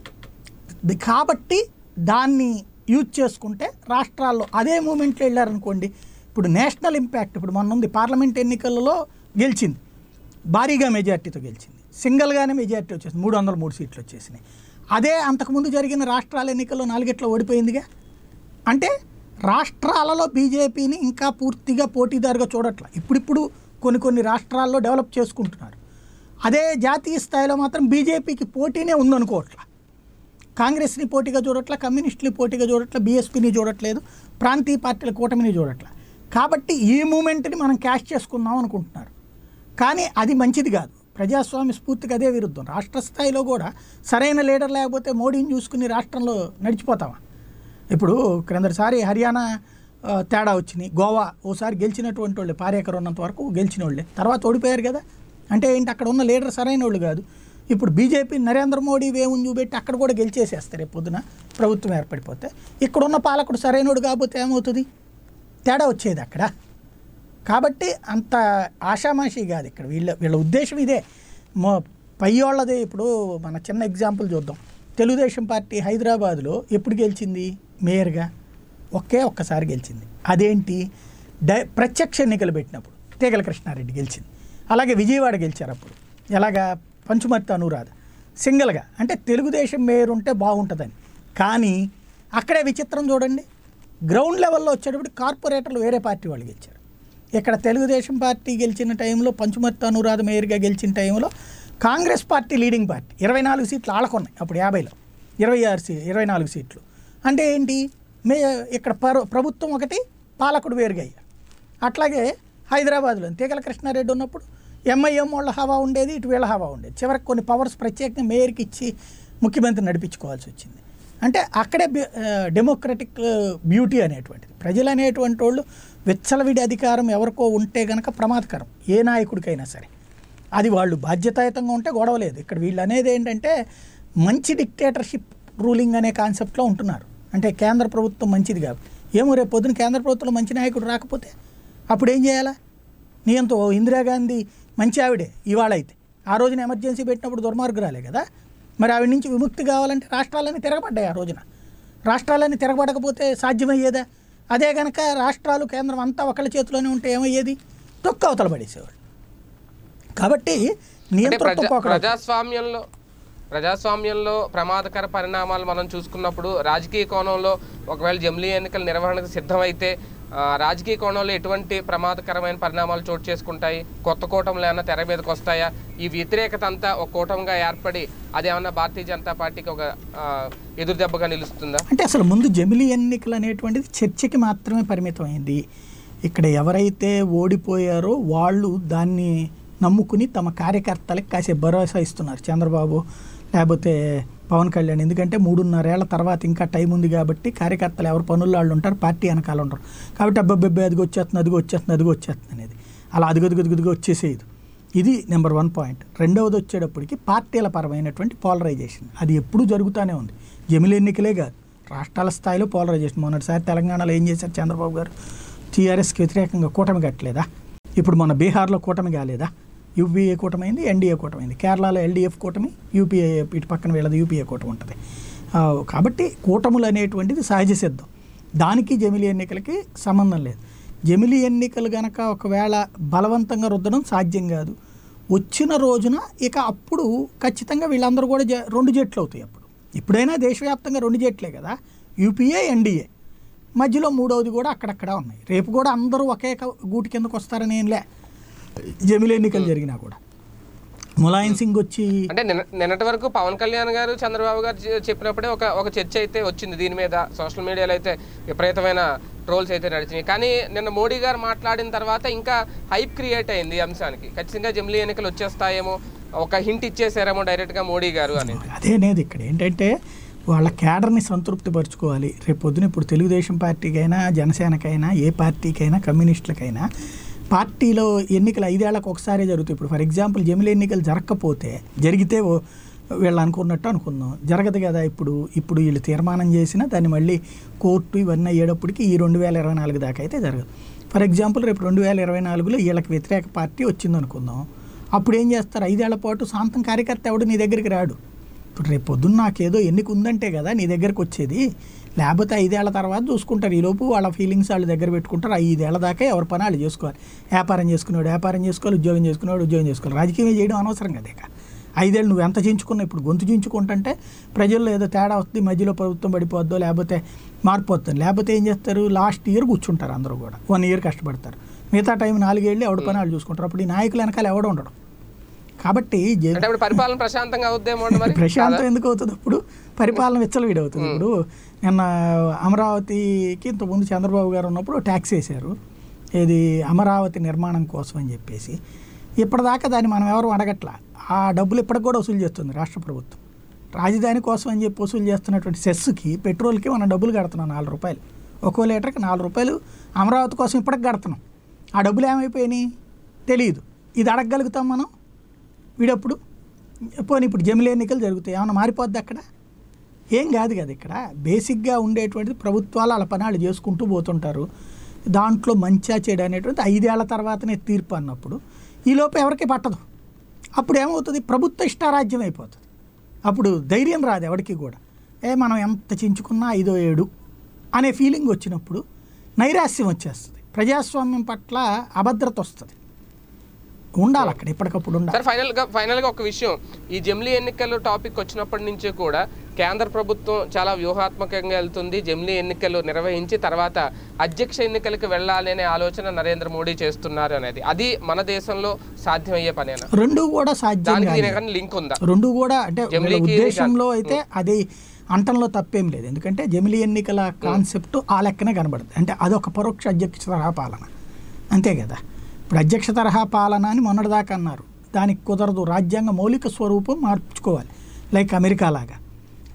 ది- కాబట్టి దాన్ని యూజ్ చేసుకుంటే రాష్ట్రాల్లో అదే మూమెంట్లో వెళ్ళారనుకోండి ఇప్పుడు నేషనల్ ఇంపాక్ట్ ఇప్పుడు మొన్న ఉంది పార్లమెంట్ ఎన్నికలలో గెలిచింది భారీగా మెజార్టీతో గెలిచింది సింగిల్గానే మెజార్టీ వచ్చేసింది మూడు వందల మూడు సీట్లు వచ్చేసినాయి అదే అంతకుముందు జరిగిన రాష్ట్రాల ఎన్నికల్లో నాలుగిట్లో ఓడిపోయిందిగా అంటే రాష్ట్రాలలో బీజేపీని ఇంకా పూర్తిగా పోటీదారుగా చూడట్ల ఇప్పుడిప్పుడు కొన్ని కొన్ని రాష్ట్రాల్లో డెవలప్ చేసుకుంటున్నారు అదే జాతీయ స్థాయిలో మాత్రం బీజేపీకి పోటీనే ఉందనుకోవట్లా కాంగ్రెస్ని పోటీగా చూడట్ల కమ్యూనిస్టుని పోటీగా చూడట్ల బీఎస్పీని చూడట్లేదు ప్రాంతీయ పార్టీల కూటమిని చూడట్ల కాబట్టి ఈ మూమెంట్ని మనం క్యాష్ చేసుకుందాం అనుకుంటున్నారు కానీ అది మంచిది కాదు ప్రజాస్వామ్య స్ఫూర్తికి అదే విరుద్ధం రాష్ట్ర స్థాయిలో కూడా సరైన లీడర్ లేకపోతే మోడీని చూసుకుని రాష్ట్రంలో నడిచిపోతామా ఇప్పుడు క్రిందటిసారి హర్యానా ఆ, తేడా వచ్చినాయి గోవా ఓసారి గెలిచినటువంటి వాళ్ళే పారేకర్ ఉన్నంత వరకు గెలిచిన వాళ్ళే తర్వాత ఓడిపోయారు కదా అంటే ఏంటి అక్కడ ఉన్న లీడర్ సరైన వాళ్ళు కాదు ఇప్పుడు బీజేపీ నరేంద్ర మోడీ వేవుని చూపెట్టి అక్కడ కూడా గెలిచేసేస్తారు రేపు పొద్దున ప్రభుత్వం ఏర్పడిపోతే ఇక్కడ ఉన్న పాలకుడు సరైనడు కాకపోతే ఏమవుతుంది తేడా వచ్చేది అక్కడ కాబట్టి అంత ఆషామాషి కాదు ఇక్కడ వీళ్ళ వీళ్ళ ఉద్దేశం ఇదే మో పయ్యోళ్ళది ఇప్పుడు మన చిన్న ఎగ్జాంపుల్ చూద్దాం తెలుగుదేశం పార్టీ హైదరాబాద్లో ఎప్పుడు గెలిచింది మేయర్గా ఒకే ఒక్కసారి గెలిచింది అదేంటి డై ప్రత్యక్ష ఎన్నికలు పెట్టినప్పుడు తీగల కృష్ణారెడ్డి గెలిచింది అలాగే విజయవాడ గెలిచారు అప్పుడు ఎలాగా పంచుమర్తి అనురాధ సింగిల్గా అంటే తెలుగుదేశం మేయర్ ఉంటే బాగుంటుందని కానీ అక్కడే విచిత్రం చూడండి గ్రౌండ్ లెవెల్లో వచ్చేటప్పుడు కార్పొరేటర్లు వేరే పార్టీ వాళ్ళు గెలిచారు ఇక్కడ తెలుగుదేశం పార్టీ గెలిచిన టైంలో పంచుమర్తి అనురాధ మేయర్గా గెలిచిన టైంలో కాంగ్రెస్ పార్టీ లీడింగ్ పార్టీ ఇరవై నాలుగు సీట్లు ఆళ్ళకున్నాయి అప్పుడు యాభైలో ఇరవై ఆరు సీ ఇరవై నాలుగు సీట్లు అంటే ఏంటి మే ఇక్కడ పరు ప్రభుత్వం ఒకటి పాలకుడు వేరుగా అయ్యారు అట్లాగే హైదరాబాద్లో తీగల కృష్ణారెడ్డి ఉన్నప్పుడు ఎంఐఎం వాళ్ళ హవా ఉండేది ఇటు వీళ్ళ హవా ఉండేది చివరికి కొన్ని పవర్స్ ప్రత్యేకంగా మేయర్కి ఇచ్చి ముఖ్యమంత్రి నడిపించుకోవాల్సి వచ్చింది అంటే అక్కడే డెమోక్రటిక్ బ్యూటీ అనేటువంటిది ప్రజలు అనేటువంటి వాళ్ళు విచ్చలవిడి అధికారం ఎవరికో ఉంటే గనక ప్రమాదకరం ఏ నాయకుడికైనా సరే అది వాళ్ళు బాధ్యతాయుతంగా ఉంటే గొడవ లేదు ఇక్కడ వీళ్ళు అనేది ఏంటంటే మంచి డిక్టేటర్షిప్ రూలింగ్ అనే కాన్సెప్ట్లో ఉంటున్నారు అంటే కేంద్ర ప్రభుత్వం మంచిది కాదు ఏమో రేపు పొద్దున కేంద్ర ప్రభుత్వంలో మంచి నాయకుడు రాకపోతే అప్పుడు ఏం చేయాలా నీయంతో ఇందిరాగాంధీ మంచి ఆవిడే ఇవాళ అయితే ఆ రోజున ఎమర్జెన్సీ పెట్టినప్పుడు దుర్మార్గురాలే కదా మరి ఆవిడ నుంచి విముక్తి కావాలంటే రాష్ట్రాలన్నీ తిరగబడ్డాయి ఆ రోజున రాష్ట్రాలన్నీ తిరగబడకపోతే సాధ్యమయ్యేదా అదే కనుక రాష్ట్రాలు కేంద్రం అంతా ఒకళ్ళ చేతిలోనే ఉంటే ఏమయ్యేది తొక్క అవతల పడేసేవాడు కాబట్టి
అంటే
నియంత్రణతో
ప్రజా
పోకడ
ప్రజాస్వామ్యంలో ప్రజాస్వామ్యంలో ప్రమాదకర పరిణామాలు మనం చూసుకున్నప్పుడు రాజకీయ కోణంలో ఒకవేళ జమిలీ ఎన్నికల నిర్వహణకు సిద్ధమైతే ఆ, రాజకీయ కోణంలో ఎటువంటి ప్రమాదకరమైన పరిణామాలు చోటు చేసుకుంటాయి కొత్త కూటములు ఏమైనా తెర మీదకి వస్తాయా ఈ వ్యతిరేకత అంతా ఒక కూటమిగా ఏర్పడి అదేమన్నా భారతీయ జనతా పార్టీకి ఒక ఆ, ఎదురుదెబ్బగా నిలుస్తుందా
అంటే అసలు ముందు జమిలీ ఎన్నికలు అనేటువంటిది చర్చకి మాత్రమే పరిమితమైంది ఇక్కడ ఎవరైతే ఓడిపోయారో వాళ్ళు దాన్ని నమ్ముకుని తమ కార్యకర్తలకు కాసేపు భరోసా ఇస్తున్నారు చంద్రబాబు లేకపోతే పవన్ కళ్యాణ్ ఎందుకంటే మూడున్నరేళ్ల తర్వాత ఇంకా టైం ఉంది కాబట్టి కార్యకర్తలు ఎవరు పనుల్లో వాళ్ళు ఉంటారు పార్టీ వెనకాల ఉంటారు కాబట్టి అబ్బాబ్బే అదిగో వచ్చేస్తుంది అదిగో వచ్చేస్తుంది అదిగో వచ్చేస్తుంది అనేది అలా అదిగొదిగొదిగొదిగో వచ్చేసేది ఇది నెంబర్ వన్ పాయింట్ రెండవది వచ్చేటప్పటికి పార్టీల పరమైనటువంటి పోలరైజేషన్ అది ఎప్పుడూ జరుగుతూనే ఉంది జమిలి ఎన్నికలే కాదు రాష్ట్రాల స్థాయిలో పోలరైజేషన్ మొన్నటిసారి తెలంగాణలో ఏం చేశారు చంద్రబాబు గారు టీఆర్ఎస్కి వ్యతిరేకంగా కూటమి కట్టలేదా ఇప్పుడు మన బీహార్లో కూటమి కాలేదా యూపీఏ కూటమి అయింది ఎన్డీఏ కూటమి అయింది కేరళలో ఎల్డీఎఫ్ కూటమి యూపీఏ ఇటు పక్కన వీళ్ళది యూపీఏ కూటమి ఉంటుంది ఆ, కాబట్టి కూటములు అనేటువంటిది సహజ సిద్ధం దానికి జమిలి ఎన్నికలకి సంబంధం లేదు జమిలి ఎన్నికలు గనక ఒకవేళ బలవంతంగా రుద్దడం సాధ్యం కాదు వచ్చిన రోజున ఇక అప్పుడు ఖచ్చితంగా వీళ్ళందరూ కూడా జ- రెండు జట్లు అవుతాయి అప్పుడు ఇప్పుడైనా దేశవ్యాప్తంగా రెండు జట్లే కదా యూపీఏ ఎన్డీఏ మధ్యలో మూడవది కూడా అక్కడక్కడ ఉన్నాయి రేపు కూడా అందరూ ఒకే క- గూటి కిందకు వస్తారని ఏం లే జమిలి ఎన్నికలు జరిగినా కూడా ములాయం సింగ్ వచ్చి
అంటే నిన్న నిన్నటి వరకు పవన్ కళ్యాణ్ గారు చంద్రబాబు గారు చె- చెప్పినప్పుడే ఒక ఒక చర్చ అయితే వచ్చింది దీని మీద సోషల్ మీడియాలో అయితే విపరీతమైన ట్రోల్స్ అయితే నడిచినాయి కానీ నిన్న మోడీ గారు మాట్లాడిన తర్వాత ఇంకా హైప్ క్రియేట్ అయింది ఈ అంశానికి ఖచ్చితంగా జమిలీ ఎన్నికలు వచ్చేస్తాయేమో ఒక హింట్ ఇచ్చేసారేమో డైరెక్ట్గా మోడీ గారు అనేది
అదే అనేది ఇక్కడ ఏంటంటే వాళ్ళ క్యాడర్ని సంతృప్తి పరుచుకోవాలి రేపు పొద్దున ఇప్పుడు తెలుగుదేశం పార్టీకైనా జనసేనకైనా ఏ పార్టీకైనా కమ్యూనిస్టులకైనా పార్టీలో ఎన్నికలు ఐదేళ్లకు ఒకసారి జరుగుతాయి ఇప్పుడు ఫర్ ఎగ్జాంపుల్ జమిలి ఎన్నికలు జరగకపోతే జరిగితే ఓ- వీళ్ళు అనుకున్నట్టు అనుకుందాం జరగదు కదా ఇప్పుడు ఇప్పుడు వీళ్ళు తీర్మానం చేసినా దాన్ని మళ్ళీ కోర్టు ఇవన్నీ అయ్యేటప్పటికి ఈ రెండు వేల ఇరవై నాలుగు దాకా అయితే జరగదు ఫర్ ఎగ్జాంపుల్ రేపు రెండు వేల ఇరవై నాలుగులో వీళ్ళకి వ్యతిరేక పార్టీ వచ్చింది అనుకుందాం అప్పుడు ఏం చేస్తారు ఐదేళ్ల పాటు శాంతం కార్యకర్త ఎవడు నీ దగ్గరికి రాడు ఇప్పుడు రేపు పొద్దున్న నాకేదో ఎన్నిక ఉందంటే కదా నీ దగ్గరకు వచ్చేది లేకపోతే ఐదేళ్ల తర్వాత చూసుకుంటారు ఈలోపు వాళ్ళ ఫీలింగ్స్ వాళ్ళ దగ్గర పెట్టుకుంటారు ఐదేళ్ల దాకా ఎవరి పని వాళ్ళు చేసుకోవాలి వ్యాపారం చేసుకునేవాడు వ్యాపారం చేసుకోవాలి ఉద్యోగం చేసుకునేవాడు ఉద్యోగం చేసుకోవాలి రాజకీయం చేయడం అనవసరం కదా ఇక ఐదేళ్ళు నువ్వు ఎంత చించుకున్నా ఇప్పుడు గొంతు చించుకుంటుంటే ప్రజల్లో ఏదో తేడా వస్తుంది మధ్యలో ప్రభుత్వం పడిపోద్దో లేకపోతే మార్పు వస్తుంది లేకపోతే ఏం చేస్తారు లాస్ట్ ఇయర్ కూర్చుంటారు అందరూ కూడా వన్ ఇయర్ కష్టపడతారు మిగతా టైం నాలుగేళ్ళు ఎవడి పని వాళ్ళు చూసుకుంటారు అప్పుడు ఈ నాయకులు వెనకాల ఎవడు ఉండడం కాబట్టి జే-
అంటే ఇప్పుడు పరిపాలన ప్రశాంతంగా అవుద్దేమో అండి మరి
ప్రశాంతం ఎందుకు అవుతుంది అప్పుడు పరిపాలన విచ్చలవిడి అవుతుంది ఇప్పుడు నిన్న అమరావతికి ఇంతకుముందు చంద్రబాబు గారు ఉన్నప్పుడు ట్యాక్స్ వేశారు ఏది అమరావతి నిర్మాణం కోసం అని చెప్పేసి ఇప్పటిదాకా దాన్ని మనం ఎవరు అడగట్లా ఆ డబ్బులు ఇప్పటికి కూడా వసూలు చేస్తుంది రాష్ట్ర ప్రభుత్వం రాజధాని కోసం అని చెప్పి వసూలు చేస్తున్నటువంటి సెస్సుకి పెట్రోల్కి మనం డబ్బులు కడుతున్నాం నాలుగు రూపాయలు ఒక్కో లీటర్కి నాలుగు రూపాయలు అమరావతి కోసం ఇప్పటికి కడుతున్నాం ఆ డబ్బులు ఏమైపోయినాయి తెలియదు ఇది అడగగలుగుతాం మనం వీడప్పుడు పోనీ ఇప్పుడు జమిలి ఎన్నికలు జరుగుతాయి ఏమైనా మారిపోద్ది అక్కడ ఏం కాదు కదా ఇక్కడ బేసిక్గా ఉండేటువంటిది ప్రభుత్వాలు వాళ్ళ పని వాళ్ళు చేసుకుంటూ పోతుంటారు దాంట్లో మంచా చెడు అనేటువంటి ఐదేళ్ల తర్వాతనే తీర్పు అన్నప్పుడు ఈలోపు ఎవరికి పట్టదు అప్పుడు ఏమవుతుంది ప్రభుత్వ ఇష్టారాజ్యం అయిపోతుంది అప్పుడు ధైర్యం రాదు ఎవరికి కూడా ఏ మనం ఎంత చించుకున్నా ఐదో ఏడు అనే ఫీలింగ్ వచ్చినప్పుడు నైరాస్యం వచ్చేస్తుంది ప్రజాస్వామ్యం పట్ల అభద్రత వస్తుంది ఉండాలి అక్కడ ఎప్పటికప్పుడు ఉండాలి
సార్ ఫైనల్ గా ఫైనల్ గా ఒక విషయం ఈ జమిలీ ఎన్నికలు టాపిక్ వచ్చినప్పటి నుంచి కూడా కేంద్ర ప్రభుత్వం చాలా వ్యూహాత్మకంగా వెళ్తుంది జమిలీ ఎన్నికలు నిర్వహించి తర్వాత అధ్యక్ష ఎన్నికలకు వెళ్ళాలి అనే ఆలోచన నరేంద్ర మోడీ చేస్తున్నారు అనేది అది మన దేశంలో సాధ్యమయ్యే పనేనా
రెండు కూడా సాధ్యం
దానికి
కాదు.
దీనికి లింక్ ఉందా
రెండు కూడా అంటే వీళ్ళ
జమిలీకి
ఉద్దేశంలో అయితే అది అంటంలో తప్పేం లేదు ఎందుకంటే జమిలీ ఎన్నికల కాన్సెప్ట్ ఆ లెక్కనే కనబడుతుంది అంటే అదొక పరోక్ష అధ్యక్ష తరహా పాలన అంతే కదా ఇప్పుడు అధ్యక్ష తరహా పాలన అని మొన్నటిదాకా అన్నారు దానికి కుదరదు రాజ్యాంగ మౌలిక స్వరూపం మార్చుకోవాలి లైక్ అమెరికా లాగా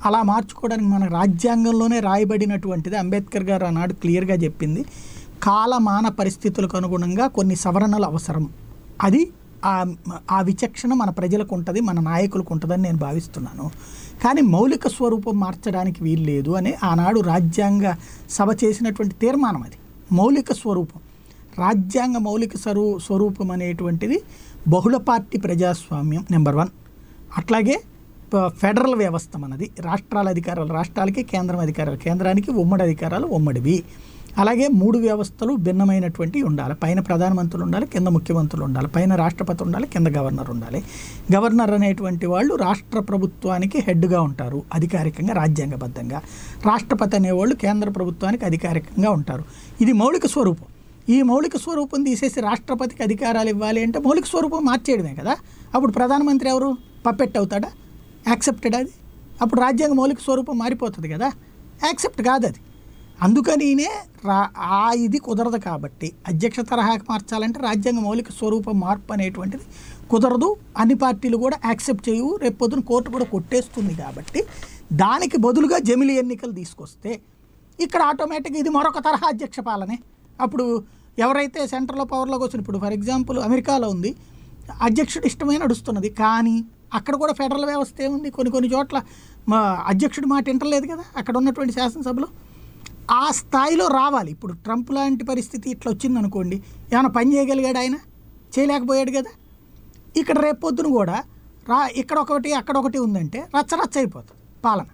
అలా మార్చుకోవడానికి మన రాజ్యాంగంలోనే రాయబడినటువంటిది అంబేద్కర్ గారు ఆనాడు క్లియర్గా చెప్పింది కాలమాన పరిస్థితులకు అనుగుణంగా కొన్ని సవరణలు అవసరం అది ఆ ఆ విచక్షణ మన ప్రజలకు ఉంటుంది మన నాయకులకు ఉంటుందని నేను భావిస్తున్నాను కానీ మౌలిక స్వరూపం మార్చడానికి వీలు లేదు అని ఆనాడు రాజ్యాంగ సభ చేసినటువంటి తీర్మానం అది మౌలిక స్వరూపం రాజ్యాంగ మౌలిక స్వరూ స్వరూపం అనేటువంటిది బహుళ పార్టీ ప్రజాస్వామ్యం నెంబర్ వన్ అట్లాగే ప- ఫెడరల్ వ్యవస్థ మనది రాష్ట్రాల అధికారాలు రాష్ట్రాలకి కేంద్రం అధికారాలు కేంద్రానికి ఉమ్మడి అధికారాలు ఉమ్మడివి అలాగే మూడు వ్యవస్థలు భిన్నమైనటువంటివి ఉండాలి పైన ప్రధానమంత్రులు ఉండాలి కింద ముఖ్యమంత్రులు ఉండాలి పైన రాష్ట్రపతి ఉండాలి కింద గవర్నర్ ఉండాలి గవర్నర్ అనేటువంటి వాళ్ళు రాష్ట్ర ప్రభుత్వానికి హెడ్గా ఉంటారు అధికారికంగా రాజ్యాంగబద్ధంగా రాష్ట్రపతి అనేవాళ్ళు కేంద్ర ప్రభుత్వానికి అధికారికంగా ఉంటారు ఇది మౌలిక స్వరూపం ఈ మౌలిక స్వరూపం తీసేసి రాష్ట్రపతికి అధికారాలు ఇవ్వాలి అంటే మౌలిక స్వరూపం మార్చేయడమే కదా అప్పుడు ప్రధానమంత్రి ఎవరు పప్పెట్ అవుతాడా యాక్సెప్టెడ్ అది అప్పుడు రాజ్యాంగ మౌలిక స్వరూపం మారిపోతుంది కదా యాక్సెప్ట్ కాదు అది అందుకనినే రా ఆ ఇది కుదరదు కాబట్టి అధ్యక్ష తరహాకి మార్చాలంటే రాజ్యాంగ మౌలిక స్వరూపం మార్పు అనేటువంటిది కుదరదు అన్ని పార్టీలు కూడా యాక్సెప్ట్ చేయవు రేపు పొద్దున కోర్టు కూడా కొట్టేస్తుంది కాబట్టి దానికి బదులుగా జమిలి ఎన్నికలు తీసుకొస్తే ఇక్కడ ఆటోమేటిక్గా ఇది మరొక తరహా అధ్యక్ష పాలనే అప్పుడు ఎవరైతే సెంటర్లో పవర్లోకి వచ్చిన ఇప్పుడు ఫర్ ఎగ్జాంపుల్ అమెరికాలో ఉంది అధ్యక్షుడు ఇష్టమే నడుస్తున్నది కానీ అక్కడ కూడా ఫెడరల్ వ్యవస్థ ఏముంది కొన్ని కొన్ని చోట్ల మా అధ్యక్షుడి మాట వింటలేదు కదా అక్కడ ఉన్నటువంటి శాసనసభలో ఆ స్థాయిలో రావాలి ఇప్పుడు ట్రంప్ లాంటి పరిస్థితి ఇట్లా వచ్చింది అనుకోండి ఏమైనా పని చేయగలిగాడు ఆయన చేయలేకపోయాడు కదా ఇక్కడ రేపొద్దున కూడా రా ఇక్కడ ఒకటి అక్కడ ఒకటి ఉందంటే రచ్చరచ్చ అయిపోతుంది పాలన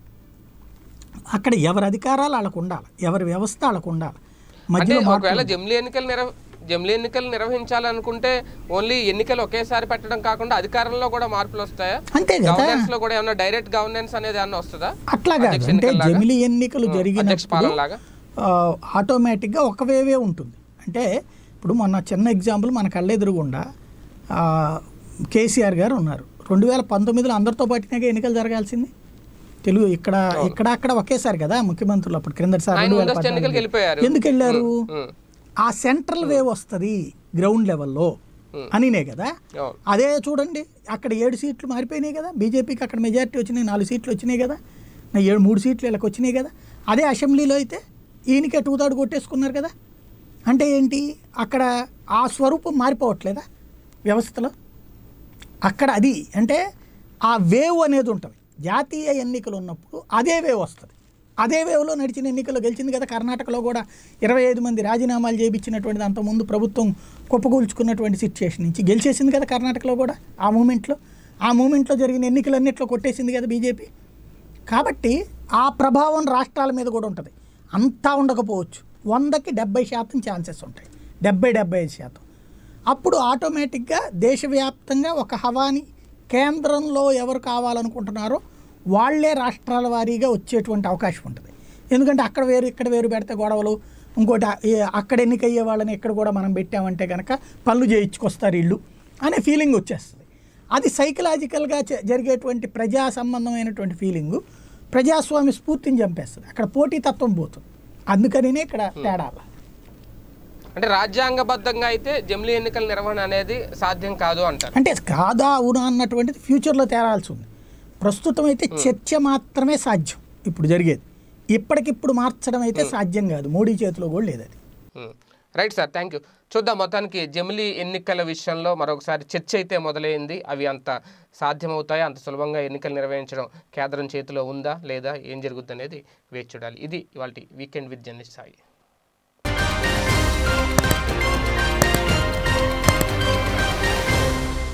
అక్కడ ఎవరి అధికారాలు వాళ్ళకు ఉండాలి ఎవరి వ్యవస్థ వాళ్ళకు ఉండాలి
అంటే
మధ్యలో
ఒకవేళ
మార్పులు-
జమిలీ ఎన్నికలు నిర్వ జమిలీ ఎన్నికలు నిర్వహించాలనుకుంటే ఓన్లీ ఎన్నికలు ఒకేసారి పెట్టడం కాకుండా అధికారంలో కూడా మార్పులు వస్తాయా
అంతే కదా
గవర్నెన్స్ లో కూడా ఏమన్నా డైరెక్ట్ గవర్నెన్స్ అనేది ఏమన్నా వస్తుందా
అట్లా కాదు
అధ్యక్ష
అంటే
ఎన్నికల్లాగా?
జమిలి ఎన్నికలు
అధ్యక్ష
జరిగినప్పుడు
పాలన లాగా
ఆ, ఆటోమేటిక్గా ఒక వేవే ఉంటుంది అంటే ఇప్పుడు మొన్న చిన్న ఎగ్జాంపుల్ మన కళ్ళెదురుగుండా ఆ, కేసీఆర్ గారు ఉన్నారు రెండు వేల పంతొమ్మిదిలో అందరితో పాటుగా ఎన్నికలు జరగాల్సింది తెలుగు ఇక్కడ ఇక్కడ అక్కడ ఒకేసారి కదా ముఖ్యమంత్రులు అప్పుడు క్రిందటిసారి
ఆయన
రెండు వేల
ముందస్తు ఎన్నికలకు
పద్నాలుగు.
వెళ్ళిపోయారు
ఎందుకు వెళ్ళారు
ఉమ్,
ఆ సెంట్రల్ వేవ్ వస్తుంది గ్రౌండ్ లెవెల్లో అనినే కదా
అవును
అదే చూడండి అక్కడ ఏడు సీట్లు మారిపోయినాయి కదా బీజేపీకి అక్కడ మెజారిటీ వచ్చినాయి నాలుగు సీట్లు వచ్చినాయి కదా నా ఏడు మూడు సీట్లు వీళ్ళకి వచ్చినాయి కదా అదే అసెంబ్లీలో అయితే ఈయనకే టూ థర్డ్ కొట్టేసుకున్నారు కదా అంటే ఏంటి అక్కడ ఆ స్వరూపం మారిపోవట్లేదా వ్యవస్థలో అక్కడ అది అంటే ఆ వేవ్ అనేది ఉంటుంది జాతీయ ఎన్నికలు ఉన్నప్పుడు అదే వేవ్ వస్తుంది అదే వేవ్లో నడిచిన ఎన్నికల్లో గెలిచింది కదా కర్ణాటకలో కూడా ఇరవై ఐదు మంది రాజీనామాలు చేయించినటువంటిది అంతకుముందు ప్రభుత్వం కుప్పకూల్చుకున్నటువంటి సిచ్యుయేషన్ నుంచి గెలిచేసింది కదా కర్ణాటకలో కూడా ఆ మూమెంట్లో ఆ మూమెంట్లో జరిగిన ఎన్నికలన్నింటిలో కొట్టేసింది కదా బీజేపీ కాబట్టి ఆ ప్రభావం రాష్ట్రాల మీద కూడా ఉంటుంది అంతా ఉండకపోవచ్చు వందకి డెబ్బై శాతం ఛాన్సెస్ ఉంటాయి డెబ్బై డెబ్బై ఐదు శాతం అప్పుడు ఆటోమేటిక్గా దేశవ్యాప్తంగా ఒక హవాని కేంద్రంలో ఎవరు కావాలనుకుంటున్నారో వాళ్ళే రాష్ట్రాల వారీగా వచ్చేటువంటి అవకాశం ఉంటుంది ఎందుకంటే అక్కడ వేరు ఇక్కడ వేరు పెడితే గొడవలు ఇంకోటి ఆ- ఏ- అక్కడ ఎన్నికయ్యే వాళ్ళని ఇక్కడ కూడా మనం పెట్టామంటే కనుక పనులు చేయించుకొస్తారు ఇల్లు అనే ఫీలింగ్ వచ్చేస్తుంది అది సైకలాజికల్గా చ- జరిగేటువంటి ప్రజా సంబంధమైనటువంటి ఫీలింగు ప్రజాస్వామ్య స్ఫూర్తిని చంపేస్తుంది అక్కడ పోటీతత్వం పోతుంది అందుకనినే ఇక్కడ తేడా అలా.
అంటే రాజ్యాంగబద్ధంగా అయితే జమిలీ ఎన్నికల నిర్వహణ అనేది సాధ్యం కాదు అంటారు
అంటే కాదా అవునా అన్నటువంటిది ఫ్యూచర్లో తేరాల్సి ఉంది ప్రస్తుతం అయితే చర్చ మాత్రమే సాధ్యం ఇప్పుడు జరిగేది ఇప్పటికిప్పుడు మార్చడం అయితే సాధ్యం కాదు మోడీ చేతిలో కూడా లేదు అది
um. Right sir thank you చూద్దాం మొత్తానికి జమిలీ ఎన్నికల విషయంలో మరొకసారి చర్చ అయితే మొదలైంది అవి అంత సాధ్యమవుతాయా అంత సులభంగా ఎన్నికలు నిర్వహించడం కేంద్రం చేతిలో ఉందా లేదా ఏం జరుగుతుంది అనేది వేచి చూడాలి ఇది ఇవాళ వీకెండ్ విత్ జర్నలిస్ట్ సాయి